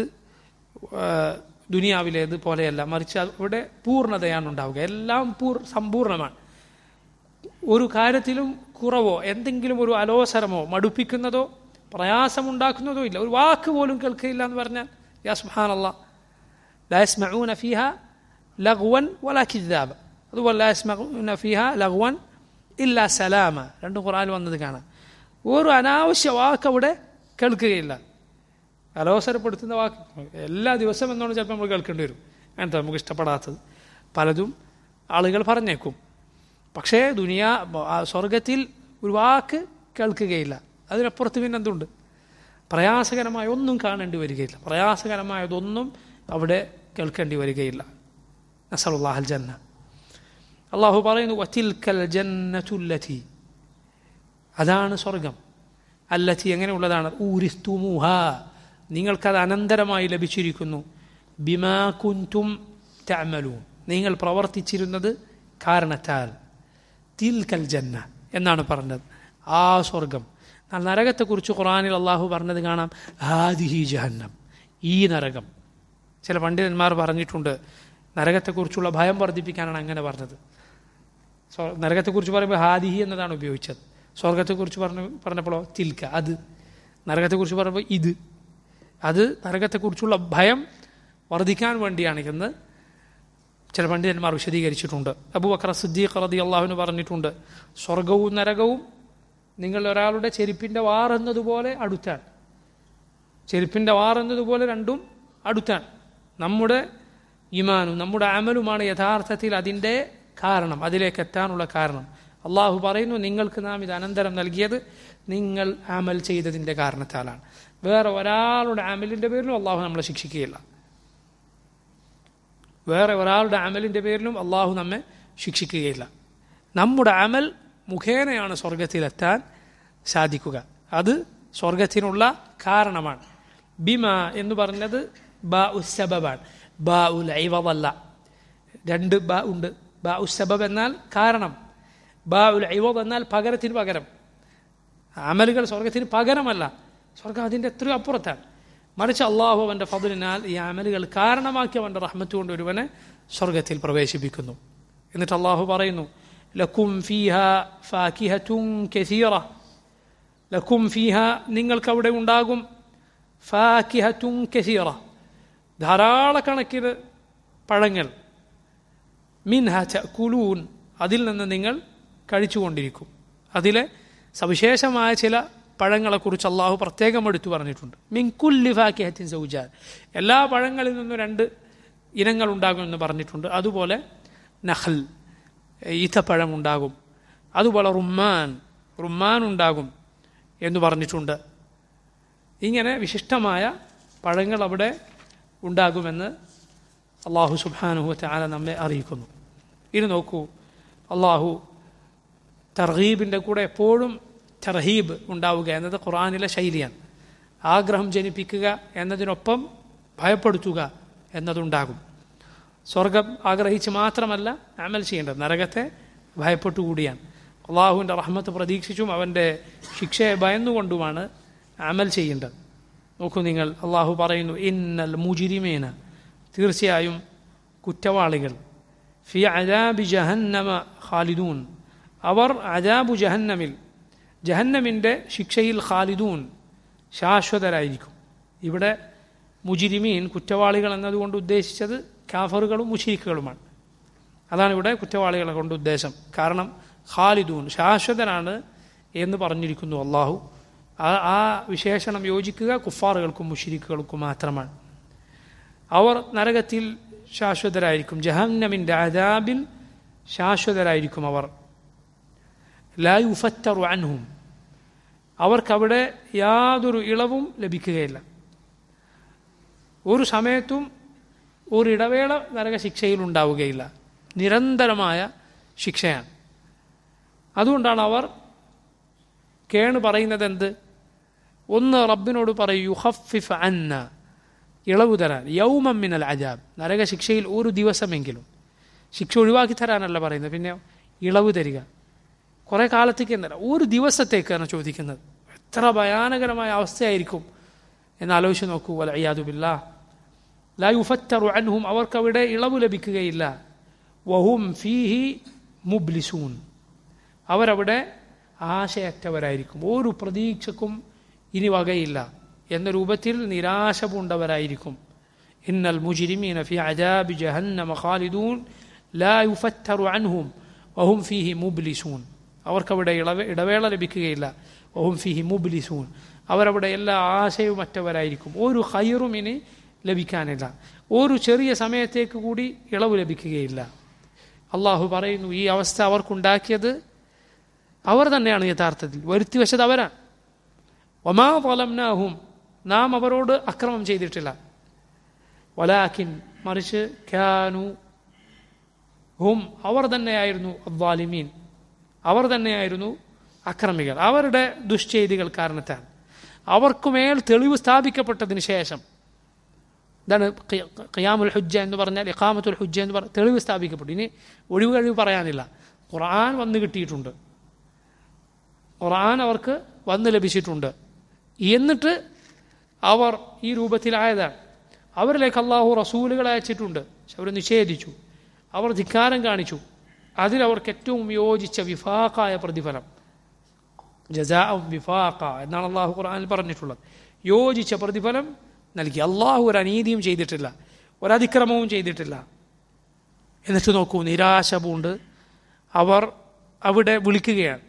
S1: ദുനിയാവിലേത് പോലെയല്ല മറിച്ച് അവിടെ പൂർണ്ണതയാണ് ഉണ്ടാവുക എല്ലാം പൂർ സമ്പൂർണ്ണമാണ് ഒരു കാര്യത്തിലും കുറവോ എന്തെങ്കിലും ഒരു അലോസരമോ മടുപ്പിക്കുന്നതോ പ്രയാസമുണ്ടാക്കുന്നതോ ഇല്ല ഒരു വാക്ക് പോലും കേൾക്കുകയില്ല എന്ന് പറഞ്ഞാൽ യാ സുഹാൻ അല്ല ലാസ്മഊന ഫിഹ ലഘുവൻ വല കിതാബ് അതുപോലെ ലാസ്മഊന ഫിഹ ലഘുവൻ ഇല്ല സലാമ രണ്ടും ഖുറാൻ വന്നത് കാണാം ഒരു അനാവശ്യ വാക്ക് അവിടെ കേൾക്കുകയില്ല അലോസരപ്പെടുത്തുന്ന വാക്ക് എല്ലാ ദിവസം എന്നോട് ചിലപ്പോൾ നമ്മൾ കേൾക്കേണ്ടി വരും അങ്ങനത്തെ നമുക്ക് ഇഷ്ടപ്പെടാത്തത് പലതും ആളുകൾ പറഞ്ഞേക്കും പക്ഷേ ദുനിയാ സ്വർഗത്തിൽ ഒരു വാക്ക് കേൾക്കുകയില്ല അതിനപ്പുറത്ത് പിന്നെ എന്തുണ്ട് പ്രയാസകരമായ ഒന്നും കാണേണ്ടി വരികയില്ല പ്രയാസകരമായതൊന്നും അവിടെ കേൾക്കേണ്ടി വരികയില്ല നസറുല്ലാഹൽ ജന്ന അള്ളാഹു പറയുന്നു വത്തിൽക്കൽ ജന്നതുല്ലത്തി അതാണ് സ്വർഗം അല്ലത്തി എങ്ങനെയുള്ളതാണ് ഊരിസ്തുമുഹ നിങ്ങൾക്കത് അനന്തരമായി ലഭിച്ചിരിക്കുന്നു ബിമാ കുന്തും തഅമലൂൻ നിങ്ങൾ പ്രവർത്തിച്ചിരുന്നത് കാരണത്താൽ തിൽക്കൽ ജന്ന എന്നാണ് പറഞ്ഞത് ആ സ്വർഗം നരകത്തെക്കുറിച്ച് ഖുറാനിൽ അള്ളാഹു പറഞ്ഞത് കാണാം ഹാദിഹി ജഹന്നം ഈ നരകം ചില പണ്ഡിതന്മാർ പറഞ്ഞിട്ടുണ്ട് നരകത്തെക്കുറിച്ചുള്ള ഭയം വർദ്ധിപ്പിക്കാനാണ് അങ്ങനെ പറഞ്ഞത് നരകത്തെക്കുറിച്ച് പറയുമ്പോൾ ഹാദിഹി എന്നതാണ് ഉപയോഗിച്ചത് സ്വർഗത്തെക്കുറിച്ച് പറഞ്ഞു പറഞ്ഞപ്പോഴോ തിൽക്ക അത് നരകത്തെക്കുറിച്ച് പറയുമ്പോൾ ഇത് അത് നരകത്തെക്കുറിച്ചുള്ള ഭയം വർദ്ധിക്കാൻ വേണ്ടിയാണ് എന്ന് ചില പണ്ഡിതന്മാർ വിശദീകരിച്ചിട്ടുണ്ട് അബൂബക്കർ സിദ്ദീഖ് റതി അള്ളാഹുവിന് പറഞ്ഞിട്ടുണ്ട് സ്വർഗവും നരകവും നിങ്ങൾ ഒരാളുടെ ചെരുപ്പിൻ്റെ വാറെന്നതുപോലെ അടുത്താണ് ചെരുപ്പിൻ്റെ വാറെന്നതുപോലെ രണ്ടും അടുത്താണ് നമ്മുടെ ഇമാനും നമ്മുടെ അമലുമാണ് യഥാർത്ഥത്തിൽ അതിൻ്റെ കാരണം അതിലേക്ക് എത്താനുള്ള കാരണം അള്ളാഹു പറയുന്നു നിങ്ങൾക്ക് നാം ഇത് അനന്തരം നൽകിയത് നിങ്ങൾ അമൽ ചെയ്തതിൻ്റെ കാരണത്താലാണ് വേറെ ഒരാളുടെ അമലിൻ്റെ പേരിലും അള്ളാഹു നമ്മളെ ശിക്ഷിക്കുകയില്ല വേറെ ഒരാളുടെ അമലിൻ്റെ പേരിലും അള്ളാഹു നമ്മെ ശിക്ഷിക്കുകയില്ല നമ്മുടെ അമൽ മുഖേനയാണ് സ്വർഗത്തിലെത്താൻ സാധിക്കുക അത് സ്വർഗത്തിനുള്ള കാരണമാണ് ബിമ എന്ന് പറഞ്ഞത് ബ ഉസബാണ് ബ ഉൽ ഐവതല്ല രണ്ട് ബ ഉണ്ട് ബ ഉസബബ് എന്നാൽ കാരണം ബ ഉൽ ഐവദ് എന്നാൽ പകരത്തിന് പകരം അമലുകൾ സ്വർഗത്തിന് പകരമല്ല സ്വർഗം അതിൻ്റെ എത്രയോ അപ്പുറത്താണ് മറിച്ച് അള്ളാഹു അവൻ്റെ ഫതിലിനാൽ ഈ അമലുകൾ കാരണമാക്കി അവൻ്റെ റഹ്മത്ത് കൊണ്ട് ഒരുവനെ സ്വർഗത്തിൽ പ്രവേശിപ്പിക്കുന്നു എന്നിട്ട് അള്ളാഹു പറയുന്നു ലക്കും ഫീഹ ഫാക്കിഹത്തും കസീറ ലക്കും ഫീഹ നിങ്ങൾക്ക് അവിടെ ഉണ്ടാകും ഫാക്കിഹത്തും കസീറ ധാരാളക്കണക്കിന് പഴങ്ങൾ മിൻഹ ചക്കുലൂൻ അതിൽ നിന്ന് നിങ്ങൾ കഴിച്ചുകൊണ്ടിരിക്കും അതിലെ സവിശേഷമായ ചില പഴങ്ങളെക്കുറിച്ച് അള്ളാഹു പ്രത്യേകം എടുത്തു പറഞ്ഞിട്ടുണ്ട് മിൻകുല്ലി ഫാക്കിഹത്തിൻ സൗജാൻ എല്ലാ പഴങ്ങളിൽ നിന്നും രണ്ട് ഇനങ്ങൾ ഉണ്ടാകുമെന്ന് പറഞ്ഞിട്ടുണ്ട് അതുപോലെ നഹൽ ഈത്തപ്പഴം ഉണ്ടാകും അതുപോലെ റുമ്മാൻ റുമ്മാൻ ഉണ്ടാകും എന്ന് പറഞ്ഞിട്ടുണ്ട് ഇങ്ങനെ വിശിഷ്ടമായ പഴങ്ങൾ അവിടെ ഉണ്ടാകുമെന്ന് അള്ളാഹു സുബാനുഹു താല നമ്മെ അറിയിക്കുന്നു ഇനി നോക്കൂ അള്ളാഹു തർഹീബിൻ്റെ കൂടെ എപ്പോഴും തർഹീബ് ഉണ്ടാവുക എന്നത് ഖുറാനിലെ ശൈലിയാണ് ആഗ്രഹം ജനിപ്പിക്കുക എന്നതിനൊപ്പം ഭയപ്പെടുത്തുക എന്നതുണ്ടാകും സ്വർഗം ആഗ്രഹിച്ച് മാത്രമല്ല അമൽ ചെയ്യേണ്ടത് നരകത്തെ ഭയപ്പെട്ടുകൂടിയാണ് അള്ളാഹുവിൻ്റെ റഹ്മത്ത് പ്രതീക്ഷിച്ചും അവൻ്റെ ശിക്ഷയെ ഭയന്നുകൊണ്ടുമാണ് അമൽ ചെയ്യേണ്ടത് നോക്കൂ നിങ്ങൾ അള്ളാഹു പറയുന്നു ഇന്നൽ മുജിരിമേന തീർച്ചയായും കുറ്റവാളികൾ ഫി അജാബി ജഹന്നമ ഖാലിദൂൻ അവർ അജാബു ജഹന്നമിൽ ജഹന്നമിൻ്റെ ശിക്ഷയിൽ ഖാലിദൂൻ ശാശ്വതരായിരിക്കും ഇവിടെ മുജിരിമീൻ കുറ്റവാളികൾ എന്നതുകൊണ്ട് ഉദ്ദേശിച്ചത് കാഫറുകളും മുഷീഖുകളുമാണ് അതാണ് ഇവിടെ കുറ്റവാളികളെ കൊണ്ട് ഉദ്ദേശം കാരണം ഖാലിദൂൻ ശാശ്വതനാണ് എന്ന് പറഞ്ഞിരിക്കുന്നു അള്ളാഹു ആ ആ വിശേഷണം യോജിക്കുക കുഫാറുകൾക്കും മുഷിരിക്കുകൾക്കും മാത്രമാണ് അവർ നരകത്തിൽ ശാശ്വതരായിരിക്കും ജഹന്നമിൻ്റെ അദാബിൽ ശാശ്വതരായിരിക്കും അവർ ലായുഫറ്ററു അൻഹും അവർക്കവിടെ യാതൊരു ഇളവും ലഭിക്കുകയില്ല ഒരു സമയത്തും ഒരു ഇടവേള നരകശിക്ഷയിൽ ഉണ്ടാവുകയില്ല നിരന്തരമായ ശിക്ഷയാണ് അതുകൊണ്ടാണ് അവർ കേണ് പറയുന്നത് എന്ത് ഒന്ന് റബ്ബിനോട് പറയൂ ഹഫിഫ് അന്ന ഇളവ് തരാൻ യൗമം മിനൽ അജാബ് നരകശിക്ഷയിൽ ഒരു ദിവസമെങ്കിലും ശിക്ഷ ഒഴിവാക്കി തരാനല്ല പറയുന്നത് പിന്നെ ഇളവ് തരിക കുറേ കാലത്തേക്ക് എന്നല്ല ഒരു ദിവസത്തേക്കാണ് ചോദിക്കുന്നത് എത്ര ഭയാനകരമായ അവസ്ഥയായിരിക്കും എന്ന് ആലോചിച്ച് നോക്കൂ അല്ല അയ്യാദുബില്ല ലാ യുഫറ്ററു അൻഹും അവർക്കവിടെ ഇളവ് ലഭിക്കുകയില്ല വഹും ഫീഹി മുബ്ലിസൂൻ അവരവിടെ ആശയറ്റവരായിരിക്കും ഒരു പ്രതീക്ഷക്കും ഇനി വകയില്ല എന്ന രൂപത്തിൽ നിരാശ പൂണ്ടവരായിരിക്കും ഇന്നൽ മുജിരിമീന ഫി അജാബി ജഹന്നമ ഖാലിദൂൻ ലാ യുഫറ്ററു അൻഹും വഹും ഫീഹി മുബ്ലിസൂൻ അവർക്കവിടെ ഇളവ ഇടവേള ലഭിക്കുകയില്ല വഹും ഫിഹി മുബ്ലിസൂൻ അവരവിടെ എല്ലാ ആശയവുമറ്റവരായിരിക്കും ഒരു ഹൈറും ഇനി ലഭിക്കാനില്ല ഒരു ചെറിയ സമയത്തേക്ക് കൂടി ഇളവ് ലഭിക്കുകയില്ല അള്ളാഹു പറയുന്നു ഈ അവസ്ഥ അവർക്കുണ്ടാക്കിയത് അവർ തന്നെയാണ് യഥാർത്ഥത്തിൽ വരുത്തി വെച്ചത് അവരാണ് ഒമാ പൊലംനാഹും നാം അവരോട് അക്രമം ചെയ്തിട്ടില്ല വലാക്കിൻ മറിച്ച് ഖ്യാനു ഹും അവർ തന്നെയായിരുന്നു അബ്വാലിമീൻ അവർ തന്നെയായിരുന്നു അക്രമികൾ അവരുടെ ദുഷ്ചെയ്തികൾ കാരണത്താൽ അവർക്കുമേൽ തെളിവ് സ്ഥാപിക്കപ്പെട്ടതിന് ശേഷം ഇതാണ് ഖിയാമുൽ ഹുജ്ജ എന്ന് പറഞ്ഞാൽ ഇഖാമത്തുൽ ഹുജ്ജ എന്ന് പറഞ്ഞാൽ തെളിവ് സ്ഥാപിക്കപ്പെട്ടു ഇനി ഒഴിവ് കഴിവ് പറയാനില്ല ഖുർആൻ വന്നു കിട്ടിയിട്ടുണ്ട് ഖുർആൻ അവർക്ക് വന്ന് ലഭിച്ചിട്ടുണ്ട് എന്നിട്ട് അവർ ഈ രൂപത്തിലായതാണ് അവരിലേക്ക് അള്ളാഹു റസൂലുകൾ അയച്ചിട്ടുണ്ട് പക്ഷെ അവർ നിഷേധിച്ചു അവർ ധിക്കാരം കാണിച്ചു അതിലവർക്ക് ഏറ്റവും യോജിച്ച വിഫാഖായ പ്രതിഫലം ജസാ വിഫാഖ എന്നാണ് അള്ളാഹു ഖുർആനിൽ പറഞ്ഞിട്ടുള്ളത് യോജിച്ച പ്രതിഫലം നൽകി അള്ളാഹു ഒരു അനീതിയും ചെയ്തിട്ടില്ല ഒരതിക്രമവും ചെയ്തിട്ടില്ല എന്നിട്ട് നോക്കൂ നിരാശ പൂണ്ട് അവർ അവിടെ വിളിക്കുകയാണ്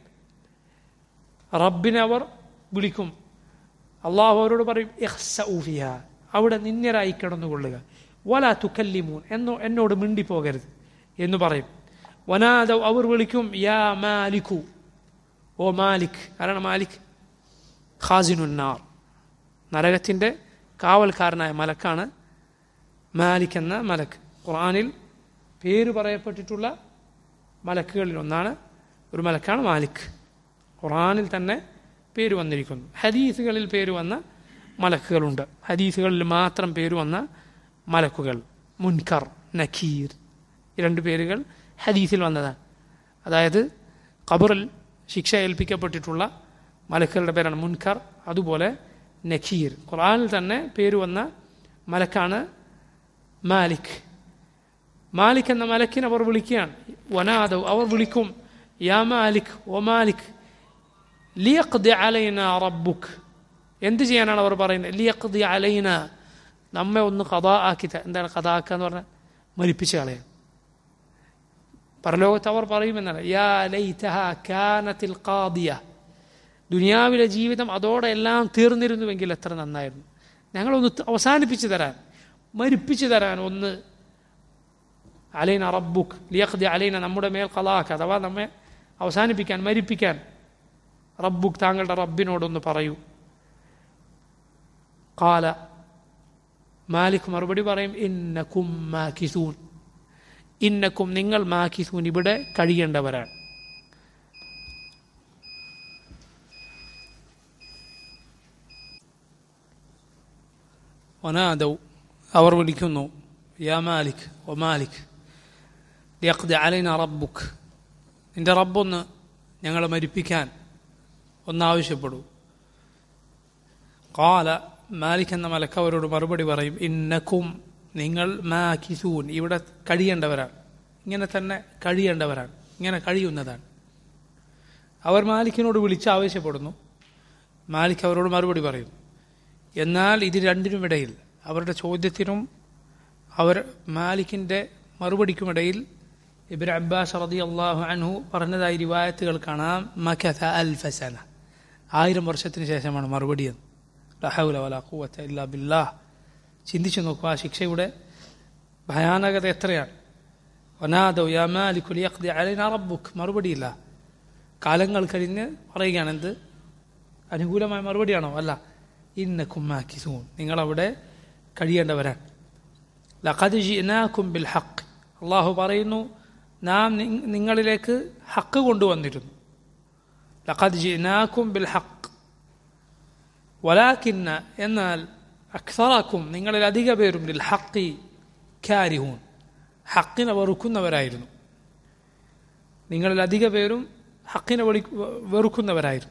S1: റബ്ബിനെ അവർ വിളിക്കും അള്ളാഹു അവരോട് പറയും ഊഫിയ അവിടെ നിന്നരായി കിടന്നുകൊള്ളുക വല തുക്കല്ലിമൂൻ എന്നോ എന്നോട് മിണ്ടിപ്പോകരുത് എന്ന് പറയും വനാദ അവർ വിളിക്കും യാ മാലിക്കു ഓ മാലിക് ആരാണ് മാലിക് ഖാസിനുന്നാർ നരകത്തിൻ്റെ കാവൽക്കാരനായ മലക്കാണ് മാലിക് എന്ന മലക്ക് ഖുറാനിൽ പേര് പറയപ്പെട്ടിട്ടുള്ള മലക്കുകളിൽ ഒന്നാണ് ഒരു മലക്കാണ് മാലിക് ഖുറാനിൽ തന്നെ പേര് വന്നിരിക്കുന്നു ഹദീസുകളിൽ പേര് വന്ന മലക്കുകളുണ്ട് ഹദീസുകളിൽ മാത്രം പേര് വന്ന മലക്കുകൾ മുൻകർ നഖീർ ഈ രണ്ട് പേരുകൾ ഹദീസിൽ വന്നതാണ് അതായത് ഖബറിൽ ശിക്ഷ ഏൽപ്പിക്കപ്പെട്ടിട്ടുള്ള മലക്കുകളുടെ പേരാണ് മുൻകർ അതുപോലെ നഖീർ ഖുറാനിൽ തന്നെ പേര് വന്ന മലക്കാണ് മാലിക് മാലിക് എന്ന മലക്കിനെ അവർ വിളിക്കുകയാണ് വനാദവ് അവർ വിളിക്കും യാ മാലിക് ഓ മാലിക് ലിയഖ്ദി അലൈന റബ്ബുക്ക് എന്ത് ചെയ്യാനാണ് അവർ പറയുന്നത് ലിയഖ്ദി അലൈന നമ്മെ ഒന്ന് കഥാ ആക്കി ത- എന്താണ് കഥാ ആക്കുക എന്ന് പറഞ്ഞാൽ മരിപ്പിച്ച് കളയാൻ പരലോകത്ത് അവർ പറയുമെന്നാണ് യാ ലൈതഹ കാനത്തിൽ ഖാദിയ ദുനിയാവിലെ ജീവിതം അതോടെ എല്ലാം തീർന്നിരുന്നുവെങ്കിൽ എത്ര നന്നായിരുന്നു ഞങ്ങളൊന്ന് ത- അവസാനിപ്പിച്ചു തരാൻ മരിപ്പിച്ചു തരാൻ ഒന്ന് അലൈന റബ്ബുക്ക് ലിയഖ്ദി അലൈന നമ്മുടെ മേൽ കലാക്ക് അഥവാ നമ്മെ അവസാനിപ്പിക്കാൻ മരിപ്പിക്കാൻ റബ്ബുക്ക് താങ്കളുടെ റബ്ബിനോടൊന്ന് പറയൂ കാല മാലിക് മറുപടി പറയും ഇന്നക്കും മാക്കിസൂൻ ഇന്നക്കും നിങ്ങൾ മാക്കിസൂൻ ഇവിടെ കഴിയേണ്ടവരാണ് ഒനാദൗ അവർ വിളിക്കുന്നു യാ മാലിക് ഒ മാലിക് ലിയഖ്ദി അലൈന റബ്ബുക്ക് നിന്റെ റബ്ബൊന്ന് ഞങ്ങളെ മരിപ്പിക്കാൻ ഒന്നാവശ്യപ്പെടൂ കാല മാലിക് എന്ന മലക്ക് അവരോട് മറുപടി പറയും ഇന്നക്കും നിങ്ങൾ മാക്കിസൂൻ ഇവിടെ കഴിയേണ്ടവരാണ് ഇങ്ങനെ തന്നെ കഴിയേണ്ടവരാണ് ഇങ്ങനെ കഴിയുന്നതാണ് അവർ മാലിക്കിനോട് വിളിച്ച് ആവശ്യപ്പെടുന്നു മാലിക് അവരോട് മറുപടി പറയും എന്നാൽ ഇത് രണ്ടിനും ഇടയിൽ അവരുടെ ചോദ്യത്തിനും അവർ മാലിക്കിൻ്റെ മറുപടിക്കുമിടയിൽ ഇബിൻ അബ്ബാസ് റതി അള്ളാഹു അൻഹു പറഞ്ഞതായി റിവായത്തുകൾ കാണാം മഖത അൽഫസന ആയിരം വർഷത്തിന് ശേഷമാണ് മറുപടി എന്ന് ലഹൗല വല ഖുവത്ത ഇല്ലാ ബില്ലാഹ് ചിന്തിച്ചു നോക്കുക ആ ശിക്ഷയുടെ ഭയാനകത എത്രയാണ് ഒനാദോ യാ മാലിക്കു ലിയഖ്ദി അലൈന റബ്ബുക്ക് മറുപടിയില്ല കാലങ്ങൾ കഴിഞ്ഞ് പറയുകയാണ് എന്ത് അനുകൂലമായ മറുപടിയാണോ അല്ല ഇന്നക്കും മാക്കിസൂൻ നിങ്ങളവിടെ കഴിയേണ്ടവരാണ് ലഖദ് ജിനാക്കും ബിൽ ഹക്ക് അള്ളാഹു പറയുന്നു നാം നി- നിങ്ങളിലേക്ക് ഹക്ക് കൊണ്ടുവന്നിരുന്നു ലഖദ് ജിനാക്കും ബിൽ ഹക്ക് വലാക്കിന്ന എന്നാൽ അക്സറാക്കും നിങ്ങളിൽ അധിക പേരും ലിൽ ഹക്കി ഖാരിഹൂൻ ഹക്കിനെ വെറുക്കുന്നവരായിരുന്നു നിങ്ങളിൽ അധിക പേരും ഹക്കിനെ വെളി വെറുക്കുന്നവരായിരുന്നു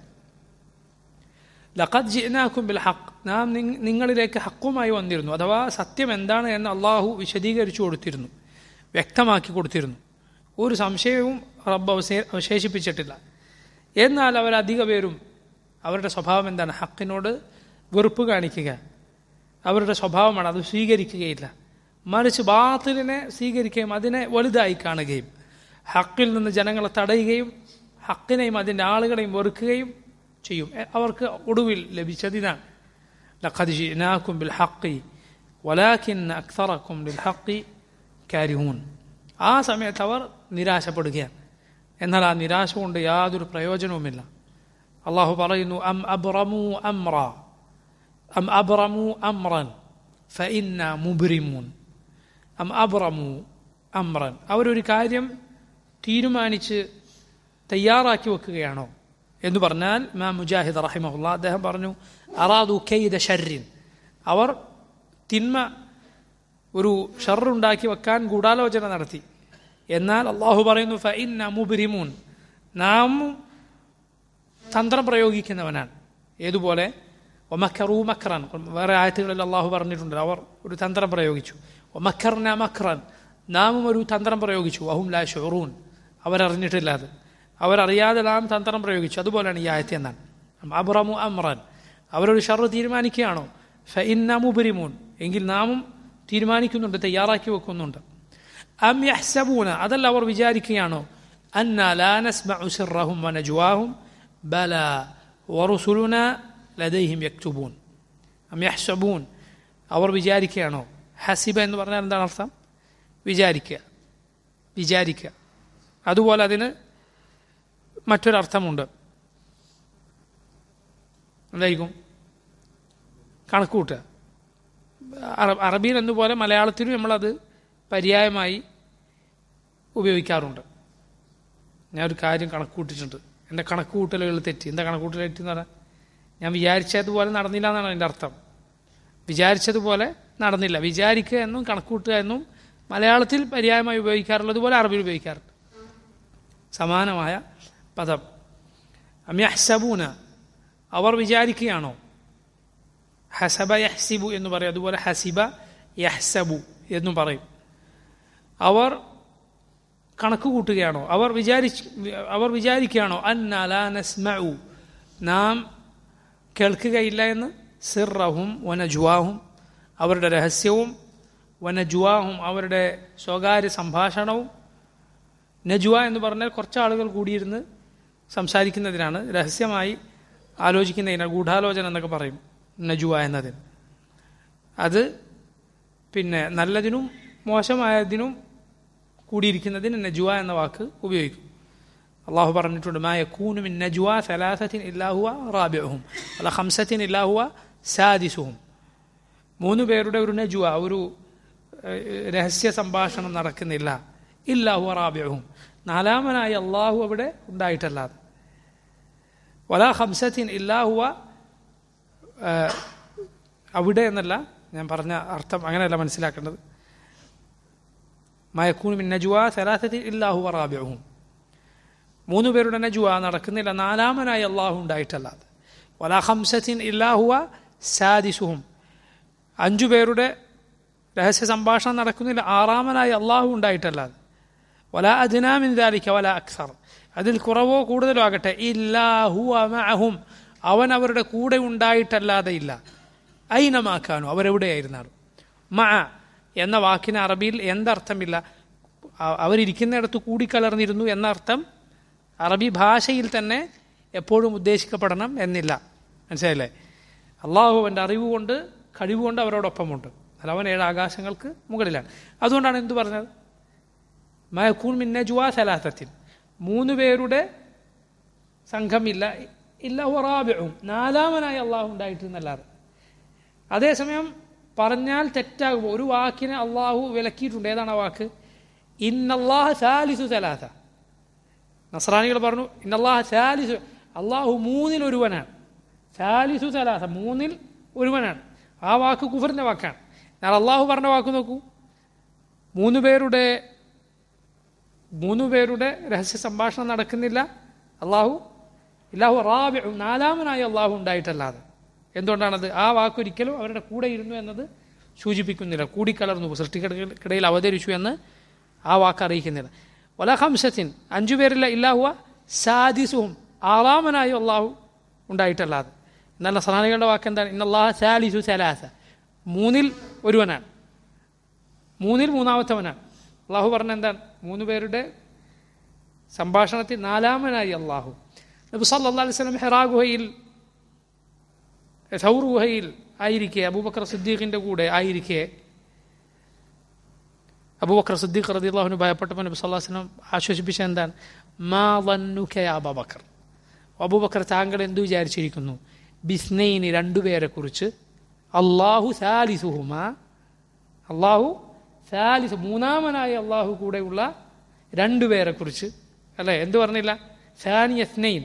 S1: ലഖദ് ജിനാക്കും ബിൽ ഹക്ക് നാം നിങ്ങ- നിങ്ങളിലേക്ക് ഹക്കുമായി വന്നിരുന്നു അഥവാ സത്യം എന്താണ് എന്ന് അള്ളാഹു വിശദീകരിച്ചു കൊടുത്തിരുന്നു വ്യക്തമാക്കി കൊടുത്തിരുന്നു ഒരു സംശയവും റബ്ബ് അവശേ അവശേഷിപ്പിച്ചിട്ടില്ല എന്നാൽ അവരധിക പേരും അവരുടെ സ്വഭാവം എന്താണ് ഹക്കിനോട് വെറുപ്പ് കാണിക്കുക അവരുടെ സ്വഭാവമാണ് അത് സ്വീകരിക്കുകയില്ല മറിച്ച് ബാത്തിലിനെ സ്വീകരിക്കുകയും അതിനെ വലുതായി കാണുകയും ഹക്കിൽ നിന്ന് ജനങ്ങളെ തടയുകയും ഹക്കിനെയും അതിൻ്റെ ആളുകളെയും വെറുക്കുകയും ചെയ്യും എ- അവർക്ക് ഒടുവിൽ ലഭിച്ചതിനാണ് ലഖദ് ജിനാക്കും ബിൽ ഹക്കി വലാക്കിൻ അക്സറക്കും ബിൽ ഹക്കി കാരിഹൂൻ ആ സമയത്ത് അവർ നിരാശപ്പെടുകയാണ് എന്നാൽ ആ നിരാശ കൊണ്ട് യാതൊരു പ്രയോജനവുമില്ല അള്ളാഹു പറയുന്നു അം അബ്റമു അമ്ര അം അബ്റമു അമ്രൻ ഫഇന്ന മുബ്രിമൂൻ അം അബ്റമു അമ്രൻ അവരൊരു കാര്യം തീരുമാനിച്ച് തയ്യാറാക്കി വെക്കുകയാണോ എന്ന് പറഞ്ഞാൽ മാ മുജാഹിദ് റഹിമഹുല്ല അദ്ദേഹം പറഞ്ഞു അറാദു കെയ്ദ ഷർരിൻ അവർ തിന്മ ഒരു ഷറുണ്ടാക്കി വെക്കാൻ ഗൂഢാലോചന നടത്തി എന്നാൽ അള്ളാഹു പറയുന്നു ഫ ഇന്ന മുബിരിമൂൻ നാം തന്ത്രം പ്രയോഗിക്കുന്നവനാണ് ഏതുപോലെ ഒമക്കറു മക്രൻ വേറെ ആയത്തുകളിൽ അള്ളാഹു പറഞ്ഞിട്ടുണ്ട് അവർ ഒരു തന്ത്രം പ്രയോഗിച്ചു ഒമക്കർന മക്രൻ നാമും ഒരു തന്ത്രം പ്രയോഗിച്ചു അഹും ലാ ഷൊറൂൻ അവരറിഞ്ഞിട്ടില്ല അത് അവരറിയാതെ നാം തന്ത്രം പ്രയോഗിച്ചു അതുപോലെയാണ് ഈ ആയത്ത് എന്നാണ് അബ്റമു അമ്രൻ അവരൊരു ഷറ് തീരുമാനിക്കുകയാണോ ഫ ഇന്ന മുബിരിമൂൻ എങ്കിൽ നാമും തീരുമാനിക്കുന്നുണ്ട് തയ്യാറാക്കി വെക്കുന്നുണ്ട് അം യഹ്സബൂന അതല്ല അവർ വിചാരിക്കുകയാണോ അന്ന ലാ നസ്മഉ സിർറഹും വനജ്വാഹും ബല വറുസുലുന ലദൈഹിം യക്തുബൂൻ അം യഹ്സബൂൻ അവർ വിചാരിക്കുകയാണോ ഹസിബ എന്ന് പറഞ്ഞാൽ എന്താണ് അർത്ഥം വിചാരിക്കുക വിചാരിക്കുക അതുപോലെ അതിന് മറ്റൊരർത്ഥമുണ്ട് എന്തായിരിക്കും കണക്കൂട്ടുക അറ- അറബിയിൽ എന്നപോലെ മലയാളത്തിലും നമ്മളത് പര്യായമായി ഉപയോഗിക്കാറുണ്ട് ഞാൻ ഒരു കാര്യം കണക്കൂട്ടിട്ടുണ്ട് എൻ്റെ കണക്കുകൂട്ടലുകൾ തെറ്റി എന്താ കണക്കൂട്ടൽ തെറ്റി എന്ന് പറഞ്ഞാൽ ഞാൻ വിചാരിച്ചതുപോലെ നടന്നില്ല എന്നാണ് അതിൻ്റെ അർത്ഥം വിചാരിച്ചതുപോലെ നടന്നില്ല വിചാരിക്കുക എന്നും കണക്കൂട്ടുക എന്നും മലയാളത്തിൽ പര്യായമായി ഉപയോഗിക്കാറുള്ളത് പോലെ അറബിയിൽ ഉപയോഗിക്കാറുണ്ട് സമാനമായ പദം അമ്യഹ്സബൂന അവർ വിചാരിക്കുകയാണോ ഹസബ യഹ്സിബു എന്ന് പറയും അതുപോലെ ഹസിബ യഹ്സബു എന്നും പറയും അവർ കണക്ക് കൂട്ടുകയാണോ അവർ വിചാരിച്ച് അവർ വിചാരിക്കുകയാണോ അന്നലാനസ്മഉ നാം കേൾക്കുകയില്ല എന്ന് സിറഹും വനജുവാഹും അവരുടെ രഹസ്യവും വനജുവാഹും അവരുടെ സ്വകാര്യ സംഭാഷണവും നജുവ എന്ന് പറഞ്ഞാൽ കുറച്ച് ആളുകൾ കൂടിയിരുന്ന് സംസാരിക്കുന്നതിനാണ് രഹസ്യമായി ആലോചിക്കുന്നതിനാണ് ഗൂഢാലോചന എന്നൊക്കെ പറയും നജുവ എന്നതിന് അത് പിന്നെ നല്ലതിനും മോശമായതിനും കൂടിയിരിക്കുന്നതിന് നജുവ എന്ന വാക്ക് ഉപയോഗിക്കും അള്ളാഹു പറഞ്ഞിട്ടുണ്ട് മാ യക്കൂനു മിൻ നജുവ സലാസത്തിൻ ഇല്ലാഹുവ റാബിഅഹും അല്ല ഹംസത്തിൻ ഇല്ലാഹുവ സാദിസുഹും മൂന്ന് പേരുടെ ഒരു നജുവ ഒരു ഏഹ്, രഹസ്യ സംഭാഷണം നടക്കുന്നില്ല ഇല്ലാഹുവ റാബിഅഹും നാലാമനായി അള്ളാഹു അവിടെ ഉണ്ടായിട്ടല്ലാതെ വല ഹംസത്തിൻ ഇല്ലാഹുവ ഏഹ്, അവിടെ എന്നല്ല ഞാൻ പറഞ്ഞ അർത്ഥം അങ്ങനെയല്ല മനസ്സിലാക്കേണ്ടത് മയക്കൂൻ മിൻ നജുവ സലാസത്തിൻ ഇല്ലാഹു റാബിഅഹും മൂന്ന് പേരുടെ നജുവ നടക്കുന്നില്ല നാലാമനായി അള്ളാഹു ഉണ്ടായിട്ടല്ലാതെ വല ഹംസത്തിൻ ഇല്ലാഹുവ സാദിസുഹും അഞ്ചു പേരുടെ രഹസ്യ സംഭാഷണം നടക്കുന്നില്ല ആറാമനായി അള്ളാഹു ഉണ്ടായിട്ടല്ലാതെ വല അദ്നാമിൻ ദാലിക്ക വല അക്സർ അതിൽ കുറവോ കൂടുതലോ ആകട്ടെ ഇല്ലാഹുവ മഅഹും അവൻ അവരുടെ കൂടെ ഉണ്ടായിട്ടല്ലാതെ ഇല്ല ഐനമാക്കാനു അവരെവിടെയായിരുന്നാലും മഅ എന്ന വാക്കിന് അറബിയിൽ എന്തർത്ഥമില്ല അ- അവരിയ്ക്കുന്നിടത്ത് കൂടിക്കലർന്നിരുന്നു എന്ന അർത്ഥം അറബി ഭാഷയിൽ തന്നെ എപ്പോഴും ഉദ്ദേശിക്കപ്പെടണം എന്നില്ല മനസ്സിലായില്ലേ അള്ളാഹു അവൻ്റെ അറിവ് കൊണ്ട് കഴിവുകൊണ്ട് അവരോടൊപ്പമുണ്ട് അല്ല അവൻ ഏഴ് ആകാശങ്ങൾക്ക് മുകളിലാണ് അതുകൊണ്ടാണ് എന്തു പറഞ്ഞത് മയക്കൂൺ മിന്നജുവാ സലാസത്തിൽ മൂന്ന് പേരുടെ സംഘമില്ല ഇല്ല ഒറാബിയും നാലാമനായി അള്ളാഹു ഉണ്ടായിട്ടെന്നല്ലാതെ അതേസമയം പറഞ്ഞാൽ തെറ്റാകുമ്പോൾ ഒരു വാക്കിനെ അള്ളാഹു വിലക്കിയിട്ടുണ്ട് ഏതാണ് ആ വാക്ക് ഇന്നല്ലാഹ സാലിസു സലാസ നസ്രാനികൾ പറഞ്ഞു ഇന്നല്ലാഹ സാലിസു അള്ളാഹു മൂന്നിൽ ഒരുവനാണ് സാലിസു സലാസ മൂന്നിൽ ഒരുവനാണ് ആ വാക്ക് കുഫറിൻ്റെ വാക്കാണ് എന്നാൽ അള്ളാഹു പറഞ്ഞ വാക്ക് നോക്കൂ മൂന്ന് പേരുടെ മൂന്ന് പേരുടെ രഹസ്യ സംഭാഷണം നടക്കുന്നില്ല അള്ളാഹു ഇല്ലാഹു റാബി നാലാമനായി അള്ളാഹു ഉണ്ടായിട്ടല്ലാതെ എന്തുകൊണ്ടാണത് ആ വാക്കൊരിക്കലും അവരുടെ കൂടെ ഇരുന്നു എന്നത് സൂചിപ്പിക്കുന്നില്ല കൂടിക്കലർന്നു സൃഷ്ടിക്കിടയിൽ അവതരിച്ചു എന്ന് ആ വാക്ക് അറിയിക്കുന്നില്ല വല ഹംസത്തിൻ അഞ്ചു പേരില്ല ഇല്ലാഹുവ സാദിസുഹും ആറാമനായി അള്ളാഹു ഉണ്ടായിട്ടല്ലാതെ എന്നാൽ നസറാനികളുടെ വാക്ക് എന്താണ് ഇന്നല്ലാഹ സാലിസു സലാസ മൂന്നിൽ ഒരുവനാണ് മൂന്നിൽ മൂന്നാമത്തവനാണ് അള്ളാഹു പറഞ്ഞ എന്താണ് മൂന്ന് പേരുടെ സംഭാഷണത്തിൽ നാലാമനായി അള്ളാഹു നബി സല്ലല്ലാഹു അലൈഹി വസല്ലം ഹെറാ ഗുഹയിൽ സൗർ ഗുഹയിൽ ആയിരിക്കെ അബൂബക്കർ സിദ്ദീഖിന്റെ കൂടെ ആയിരിക്കെ അബൂബക്കർ സിദ്ദീഖ് റളിയല്ലാഹുവിന് ഭയപ്പെട്ടപ്പോൾ നബി സല്ലല്ലാഹു അലൈഹി വസല്ലം ആശ്വസിപ്പിച്ച എന്താണ് മാ വന്നുക യാ അബൂബക്കർ അബൂബക്കർ താങ്കൾ എന്തു വിചാരിച്ചിരിക്കുന്നു ബിസ്നൈനി രണ്ടുപേരെ കുറിച്ച് അള്ളാഹു സാലിസുഹുമ അള്ളാഹു സാലിസ് മൂന്നാമനായ അള്ളാഹു കൂടെയുള്ള രണ്ടുപേരെ കുറിച്ച് അല്ലേ എന്തു പറഞ്ഞില്ല സാനി യസ്നൈൻ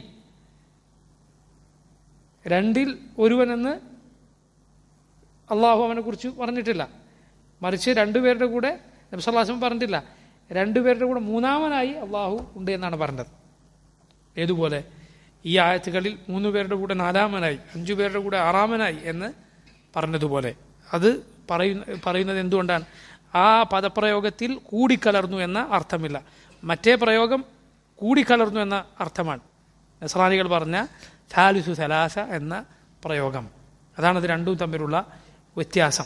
S1: രണ്ടിൽ ഒരുവനെന്ന് അള്ളാഹു അവനെ കുറിച്ച് പറഞ്ഞിട്ടില്ല മറിച്ച് രണ്ടുപേരുടെ കൂടെ നബ്സല്ലാസം പറഞ്ഞിട്ടില്ല രണ്ടുപേരുടെ കൂടെ മൂന്നാമനായി അള്ളാഹു ഉണ്ട് എന്നാണ് പറഞ്ഞത് ഏതുപോലെ ഈ ആയത്തുകളിൽ മൂന്ന് പേരുടെ കൂടെ നാലാമനായി അഞ്ചു പേരുടെ കൂടെ ആറാമനായി എന്ന് പറഞ്ഞതുപോലെ അത് പറയുന്ന പറയുന്നത് എന്തുകൊണ്ടാണ് ആ പദപ്രയോഗത്തിൽ കൂടിക്കലർന്നു എന്ന അർത്ഥമില്ല മറ്റേ പ്രയോഗം കൂടിക്കലർന്നു എന്ന അർത്ഥമാണ് നസ്രാനികൾ പറഞ്ഞ താലിസു സലാസ എന്ന പ്രയോഗം അതാണത് രണ്ടും തമ്മിലുള്ള വ്യത്യാസം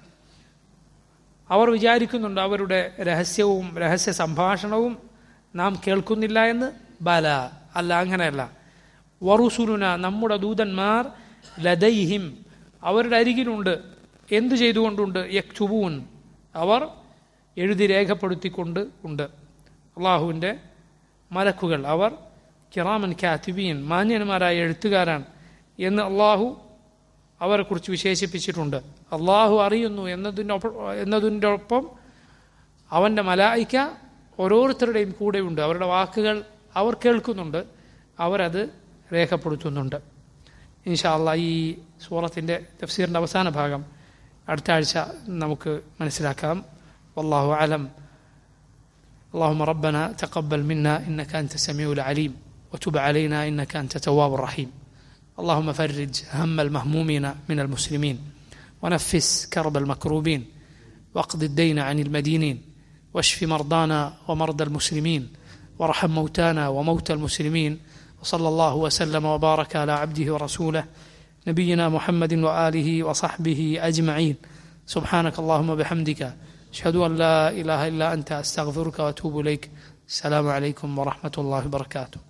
S1: അവർ വിചാരിക്കുന്നുണ്ട് അവരുടെ രഹസ്യവും രഹസ്യ സംഭാഷണവും നാം കേൾക്കുന്നില്ല എന്ന് ബല അല്ല അങ്ങനെയല്ല വറുസുലുന നമ്മുടെ ദൂതന്മാർ ലദൈഹിം അവരുടെ അരികിലുണ്ട് എന്തു ചെയ്തുകൊണ്ടുണ്ട് യക്തുബൂൻ അവർ എഴുതി രേഖപ്പെടുത്തിക്കൊണ്ട് ഉണ്ട് അള്ളാഹുവിൻ്റെ മലക്കുകൾ അവർ കിറാമൻ കാത്തിബീൻ മാന്യന്മാരായ എഴുത്തുകാരാണ് എന്ന് അള്ളാഹു അവരെക്കുറിച്ച് വിശേഷിപ്പിച്ചിട്ടുണ്ട് അള്ളാഹു അറിയുന്നു എന്നതിനൊപ്പം എന്നതിൻ്റെ ഒപ്പം അവൻ്റെ മലായിക്ക ഓരോരുത്തരുടെയും കൂടെയുണ്ട് അവരുടെ വാക്കുകൾ അവർ കേൾക്കുന്നുണ്ട് അവരത് രേഖപ്പെടുത്തുന്നുണ്ട് ഇൻഷാ അള്ളാ ഈ സൂറത്തിൻ്റെ തഫ്സീറിൻ്റെ അവസാന ഭാഗം അടുത്ത ആഴ്ച നമുക്ക് മനസ്സിലാക്കാം വല്ലാഹു അലം اللهم ربنا تقبل منا انك انت السميع العليم وتب علينا انك انت التواب الرحيم اللهم فرج هم المهمومين من المسلمين ونفس كرب المكروبين واقض الدين عن المدينين واشف مرضانا ومرضى المسلمين وارحم موتانا وموتى المسلمين وصلى الله وسلم وبارك على عبده ورسوله نبينا محمد وآله وصحبه أجمعين سبحانك اللهم وبحمدك أشهد أن لا إله إلا أنت أستغفرك وأتوب إليك السلام عليكم ورحمة الله وبركاته